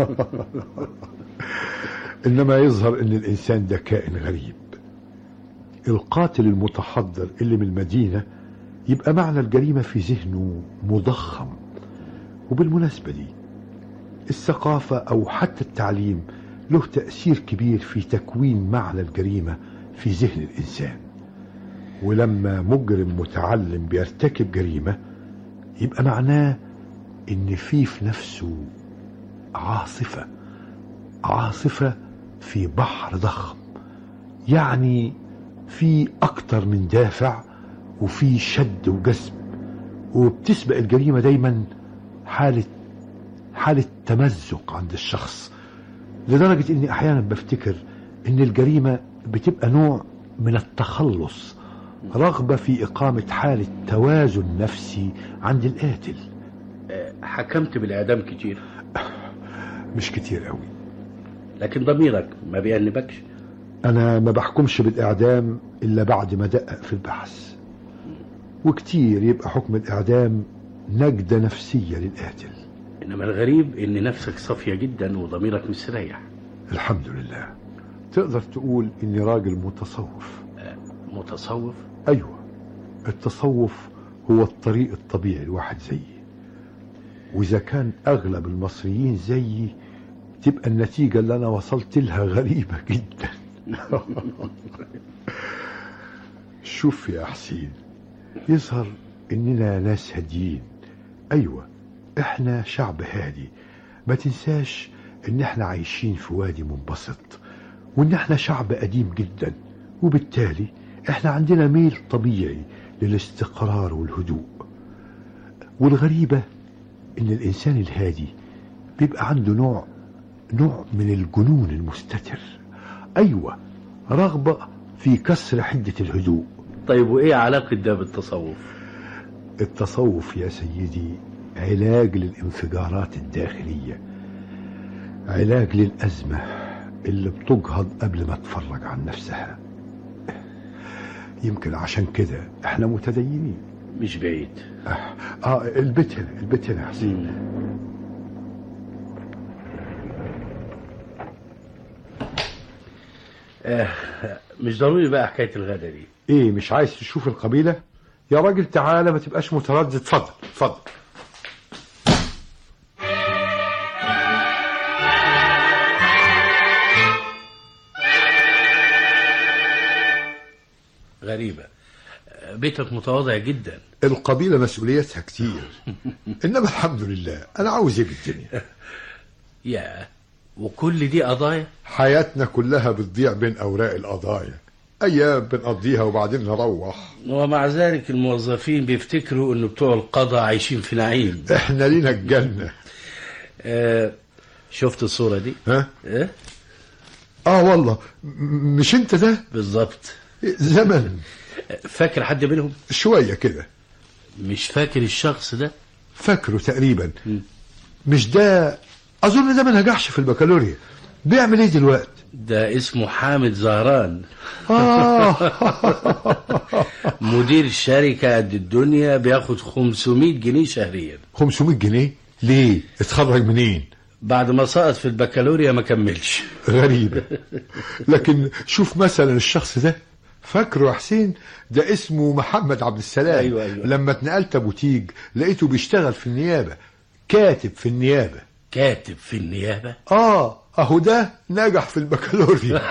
إنما يظهر إن الإنسان ده كائن غريب القاتل المتحضر اللي من المدينة يبقى معنى الجريمة في ذهنه مضخم وبالمناسبة دي الثقافة أو حتى التعليم له تأثير كبير في تكوين معنى الجريمة في ذهن الإنسان ولما مجرم متعلم بيرتكب جريمة يبقى معناه ان في في نفسه عاصفة عاصفة في بحر ضخم يعني في اكتر من دافع وفي شد وجذب وبتسبق الجريمة دايما حالة حالة تمزق عند الشخص لدرجة اني احيانا بفتكر ان الجريمة بتبقى نوع من التخلص رغبة في اقامة حالة توازن نفسي عند القاتل حكمت بالإعدام كتير مش كتير قوي لكن ضميرك ما بيأنبكش انا ما بحكمش بالاعدام الا بعد ما ادقق في البحث وكتير يبقى حكم الاعدام نجدة نفسية للقاتل إنما الغريب إن نفسك صافية جدا وضميرك مستريح الحمد لله تقدر تقول اني راجل متصوف متصوف ايوه التصوف هو الطريق الطبيعي الواحد زيي واذا كان اغلب المصريين زيي تبقى النتيجة اللي انا وصلت لها غريبة جدا شوف يا حسين يظهر اننا ناس هاديين ايوه احنا شعب هادي ما تنساش ان احنا عايشين في وادي منبسط وان احنا شعب قديم جدا وبالتالي احنا عندنا ميل طبيعي للاستقرار والهدوء والغريبة ان الانسان الهادي بيبقى عنده نوع نوع من الجنون المستتر ايوه رغبة في كسر حدة الهدوء طيب وإيه علاقة ده بالتصوف التصوف يا سيدي علاج للانفجارات الداخلية علاج للأزمة اللي بتجهض قبل ما تفرج عن نفسها يمكن عشان كده احنا متدينين مش بعيد اه البيت هنا البيت هنا يا حسين آه مش ضروري بقى حكاية الغدا دي ايه مش عايز تشوف القبيلة يا راجل تعالى ما تبقاش متردد اتفضل اتفضل غريبة آه، بيتك متواضع جدا القبيلة مسؤوليتها كتير انما الحمد لله انا عاوز ايه بالدنيا يا وكل دي قضايا حياتنا كلها بتضيع بين اوراق القضايا ايام بنقضيها وبعدين نروح ومع ذلك الموظفين بيفتكروا ان بتوع القضاء عايشين في نعيم احنا لينا الجنة آه شفت الصورة دي ها ايه اه والله م- مش انت ده بالظبط زمن فاكر حد منهم شوية كده مش فاكر الشخص ده فاكره تقريبا مش ده اظن ده ما نجحش في البكالوريا بيعمل ايه دلوقتي ده اسمه حامد زهران آه. مدير شركة قد الدنيا بياخد 500 جنيه شهريا 500 جنيه ليه اتخرج منين بعد ما سقط في البكالوريا ما كملش غريبة لكن شوف مثلا الشخص ده فاكره يا حسين ده اسمه محمد عبد السلام أيوة، أيوة. لما اتنقلت ابو تيج لقيته بيشتغل في النيابة كاتب في النيابة كاتب في النيابة اه اهو ده نجح في البكالوريا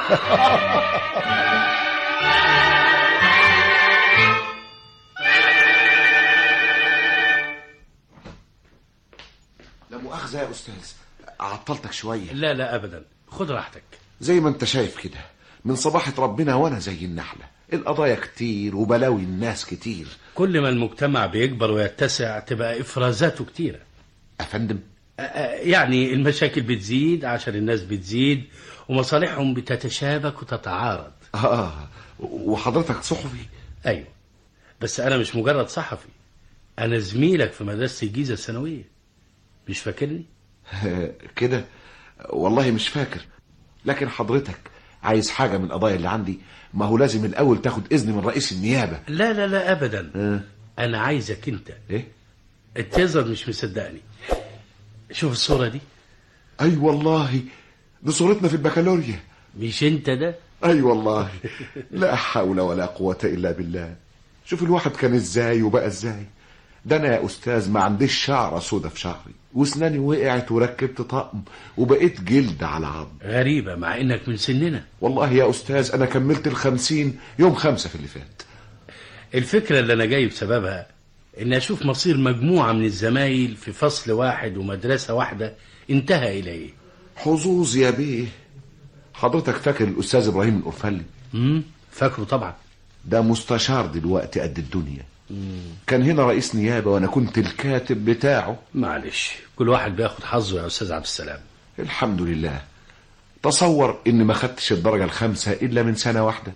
لا مؤاخذة يا أستاذ عطلتك شوية لا لا أبدا خد راحتك زي ما أنت شايف كده من صباحة ربنا وأنا زي النحلة القضايا كتير وبلاوي الناس كتير كل ما المجتمع بيكبر ويتسع تبقى إفرازاته كتيرة أفندم آه، آه، يعني المشاكل بتزيد عشان الناس بتزيد ومصالحهم بتتشابك وتتعارض آه وحضرتك صحفي أيوة بس أنا مش مجرد صحفي أنا زميلك في مدرسة الجيزة الثانوية مش فاكرني؟ كده والله مش فاكر لكن حضرتك عايز حاجة من القضايا اللي عندي ما هو لازم الأول تاخد إذن من رئيس النيابة لا لا لا أبدا آه. أنا عايزك أنت إيه؟ التظهر مش مصدقني شوف الصورة دي أي والله دي صورتنا في البكالوريا مش أنت ده أي والله لا حول ولا قوة إلا بالله شوف الواحد كان إزاي وبقى إزاي ده أنا يا أستاذ ما عنديش شعرة سودا في شعري واسناني وقعت وركبت طقم وبقيت جلد على عظم غريبة مع إنك من سننا والله يا أستاذ أنا كملت الخمسين يوم خمسة في اللي فات الفكرة اللي أنا جاي بسببها إني أشوف مصير مجموعة من الزمايل في فصل واحد ومدرسة واحدة انتهى إلى إيه حظوظ يا بيه حضرتك فاكر الاستاذ ابراهيم القرفلي امم فاكره طبعا ده مستشار دلوقتي قد الدنيا كان هنا رئيس نيابه وانا كنت الكاتب بتاعه معلش كل واحد بياخد حظه يا أستاذ عبد السلام الحمد لله تصور اني ما خدتش الدرجه الخامسه الا من سنه واحده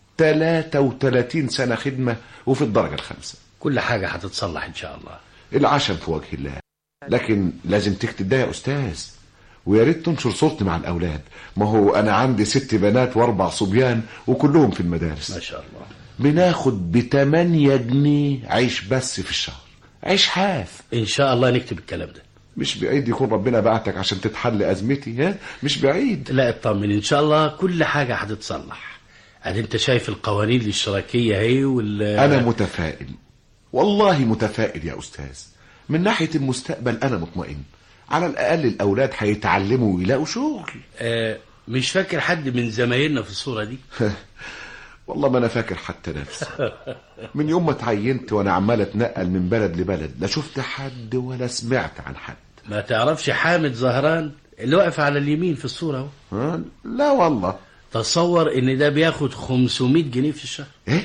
33 سنه خدمه وفي الدرجه الخامسه كل حاجة هتتصلح إن شاء الله العشم في وجه الله لكن لازم تكتب ده يا استاذ ويا ريت تنشر صورتي مع الاولاد ما هو انا عندي ست بنات واربع صبيان وكلهم في المدارس ما شاء الله بناخد ب 8 جنيه عيش بس في الشهر عيش حاف إن شاء الله نكتب الكلام ده مش بعيد يكون ربنا بعتك عشان تتحل ازمتي ها مش بعيد لا اطمن إن شاء الله كل حاجة هتتصلح أدي أنت شايف القوانين الاشتراكية هي وال انا متفائل والله متفائل يا استاذ من ناحيه المستقبل انا مطمئن على الاقل الاولاد هيتعلموا ويلاقوا شغل آه مش فاكر حد من زمايلنا في الصورة دي والله ما انا فاكر حتى نفسي من يوم ما اتعينت وانا عمال اتنقل من بلد لبلد لا شفت حد ولا سمعت عن حد ما تعرفش حامد زهران اللي واقف على اليمين في الصورة اهو ها؟ لا والله تصور ان ده بياخد 500 جنيه في الشهر ايه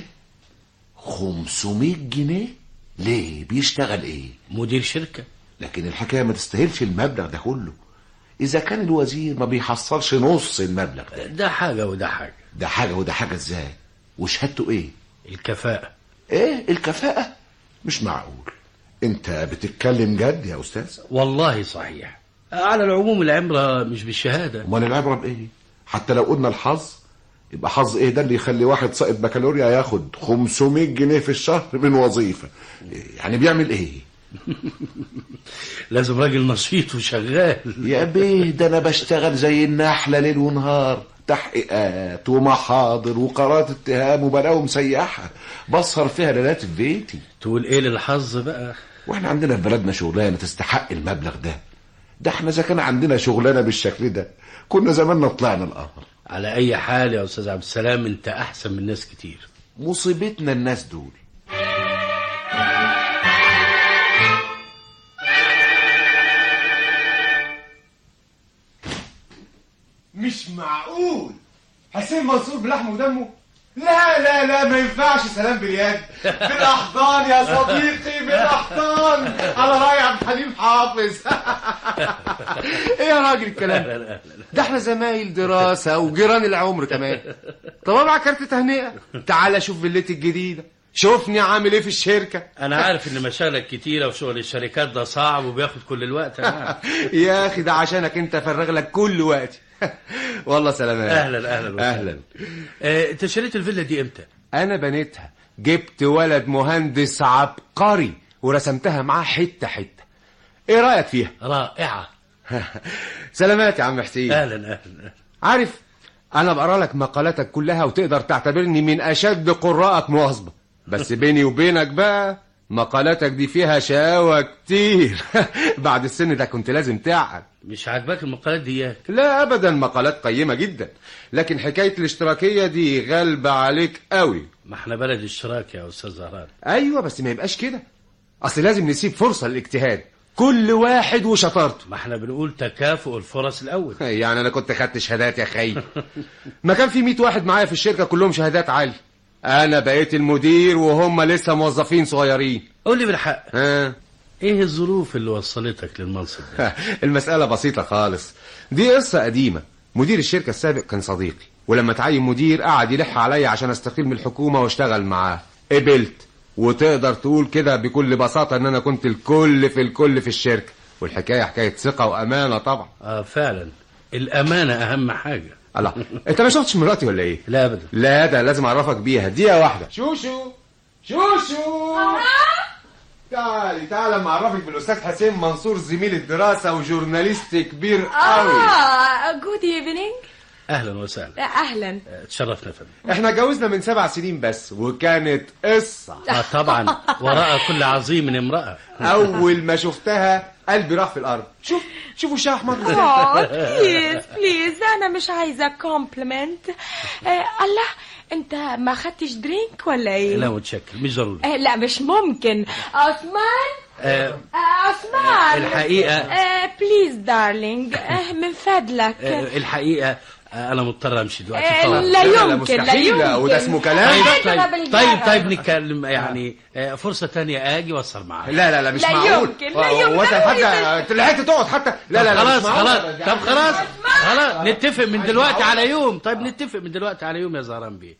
500 جنيه ليه بيشتغل ايه مدير شركة لكن الحكايه ما تستاهلش المبلغ ده كله اذا كان الوزير ما بيحصلش نص المبلغ ده ده حاجة وده حاجة ده حاجه وده حاجه ازاي وشهادته ايه الكفاءة ايه الكفاءه مش معقول انت بتتكلم جد يا استاذ والله صحيح على العموم العمرة مش بالشهادة امال العبره بايه حتى لو قلنا الحظ يبقى حظ ايه ده اللي يخلي واحد ساقط بكالوريا ياخد 500 جنيه في الشهر من وظيفه يعني بيعمل ايه لازم راجل نشيط وشغال يا بيه ده انا بشتغل زي النحله ليل ونهار تحقيقات ومحاضر وقرارات اتهام وبلاوي مسيحه بسهر فيها ليلات في بيتي تقول ايه للحظ بقى واحنا عندنا في بلدنا شغلانه تستحق المبلغ ده ده احنا اذا كان عندنا شغلانه بالشكل ده كنا زماننا طلعنا القمر على اي حال يا استاذ عبد السلام انت احسن من ناس كتير مصيبتنا الناس دول مش معقول حسين منصور بلحمه ودمه لا لا لا ما ينفعش سلام باليد بالاحضان يا صديقي بالاحضان على راي عبد الحليم حافظ ايه يا راجل الكلام ده ده احنا زمايل دراسه وجيران العمر كمان طب ابعت كارت تهنئه تعالى شوف فيلتي الجديده شوفني عامل ايه في الشركه انا عارف ان مشاغلك كتيرة وشغل الشركات ده صعب وبياخد كل الوقت أنا عارف. يا اخي ده عشانك انت فرغ لك كل وقتي والله سلامات اهلا اهلا وسهلا. اهلا آه، انت شريت الفيلا دي امتى انا بنيتها جبت ولد مهندس عبقري ورسمتها معاه حته حته ايه رايك فيها رائعه سلامات يا عم حسين اهلا اهلا عارف انا بقرا لك مقالاتك كلها وتقدر تعتبرني من اشد قراءك مواظبه بس بيني وبينك بقى مقالاتك دي فيها شقاوة كتير بعد السن ده كنت لازم تعقل مش عاجباك المقالات دي لا ابدا مقالات قيمة جدا لكن حكاية الاشتراكية دي غالبة عليك قوي ما احنا بلد اشتراك يا استاذ زهران ايوه بس ما يبقاش كده اصل لازم نسيب فرصة للاجتهاد كل واحد وشطارته ما احنا بنقول تكافؤ الفرص الاول يعني انا كنت خدت شهادات يا خي ما كان في 100 واحد معايا في الشركة كلهم شهادات عالية انا بقيت المدير وهم لسه موظفين صغيرين قول لي بالحق ها ايه الظروف اللي وصلتك للمنصب ده المسألة بسيطة خالص دي قصة قديمة مدير الشركة السابق كان صديقي ولما تعين مدير قعد يلح عليا عشان استقيل من الحكومة واشتغل معاه قبلت وتقدر تقول كده بكل بساطة ان انا كنت الكل في الكل في الشركة والحكاية حكاية ثقة وامانة طبعا اه فعلا الامانه اهم حاجه الله انت ما شفتش مراتي ولا ايه لا ابدا لا ده لازم اعرفك بيها دقيقة واحدة شوشو شوشو تعالي تعالى اما اعرفك بالاستاذ حسين منصور زميل الدراسة وجورناليست كبير قوي اه جود ايفنينج اهلا وسهلا اهلا تشرفنا يا فندم احنا اتجوزنا من سبع سنين بس وكانت قصة آه طبعا وراء كل عظيم امرأة أول ما شفتها قلبي راح في الأرض شوف شوف وشها أحمر اه بليز بليز انا مش عايزه كومبلمنت الله انت ما خدتش درينك ولا ايه لا متشكر مش ضروري آه، لا مش ممكن عثمان آه آه، عثمان الحقيقة- آه، بليز دارلينج آه، من فضلك آه الحقيقة آه انا مضطر امشي دلوقتي آه، خلاص. لا يمكن لا يمكن طيب اضرب طيب, الجرس. طيب طيب نتكلم يعني آه فرصة تانية اجي واصل معاك لا لا لا مش لا معقول يمكن، لا يمكن. وصل حتى لحقت تقعد حتى لا لا لا خلاص مش معقول. خلاص طب خلاص خلاص نتفق من دلوقتي على يوم طيب نتفق من دلوقتي على يوم يا زهران بيه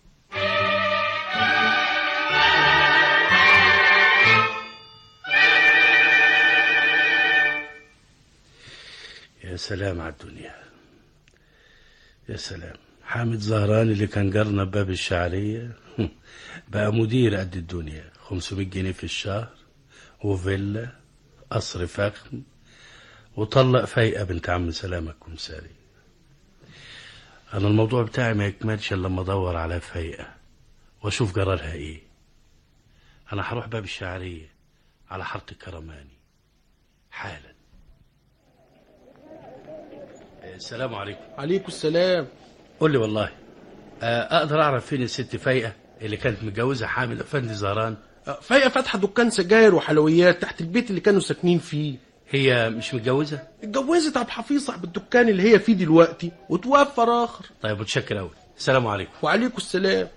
يا سلام على الدنيا يا سلام حامد زهران اللي كان جارنا بباب الشعرية بقى مدير قد الدنيا 500 جنيه في الشهر وفيلا قصر فخم وطلق فايقة بنت عم سلامة الكمساري أنا الموضوع بتاعي ما يكملش إلا لما أدور على فايقة وأشوف جرالها إيه أنا هروح باب الشعرية على حارة الكرماني حالا السلام عليكم عليكم السلام قول لي والله آه، أقدر أعرف فين الست فايقة اللي كانت متجوزة حامد أفندي زهران فايقة فاتحة دكان سجاير وحلويات تحت البيت اللي كانوا ساكنين فيه هي مش متجوزة؟ اتجوزت عبد الحفيظ صاحب الدكان اللي هي فيه دلوقتي وتوفى آخر طيب متشكر أوي السلام عليكم وعليكم السلام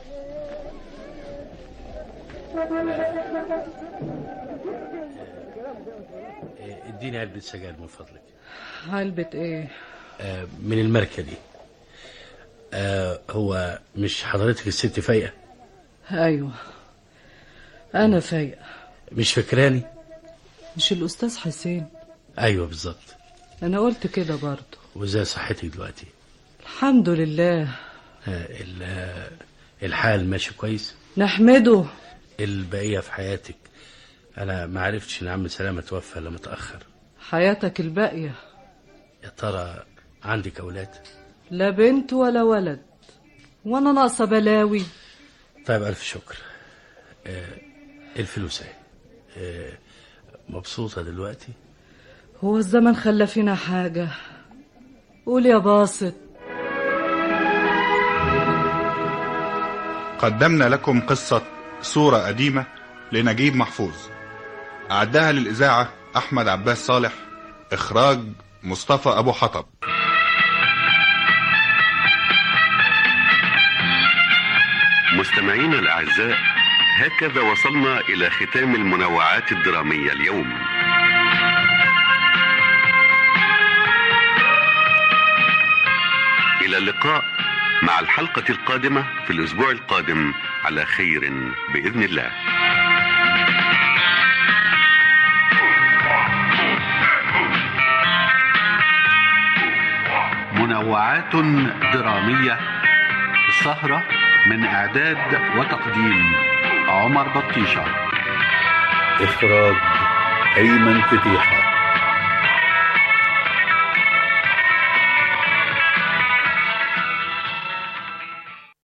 آه، اديني علبة سجاير من فضلك علبة ايه آه، من الماركة دي آه، هو مش حضرتك الست فايقة ايوه انا فايقة مش فاكراني مش الاستاذ حسين أيوة بالظبط انا قلت كده برضه وازاي صحتك دلوقتي الحمد لله آه، ال- آه، الحال ماشي كويس نحمده البقية في حياتك أنا ما عرفتش إن عم سلامة توفى إلا متأخر حياتك الباقية يا ترى عندك أولاد لا بنت ولا ولد وانا ناقصة بلاوي طيب ألف شكر آه، الفلوس اهي آه، مبسوطة دلوقتي هو الزمن خلى فينا حاجة قول يا باسط قدمنا لكم قصة صورة قديمة لنجيب محفوظ أعدها للإذاعة أحمد عباس صالح إخراج مصطفى أبو حطب مستمعينا الأعزاء هكذا وصلنا إلى ختام المنوعات الدرامية اليوم إلى اللقاء مع الحلقة القادمة في الأسبوع القادم على خير بإذن الله منوعات درامية السهرة من إعداد وتقديم عمر بطيشة إخراج أيمن فتيحة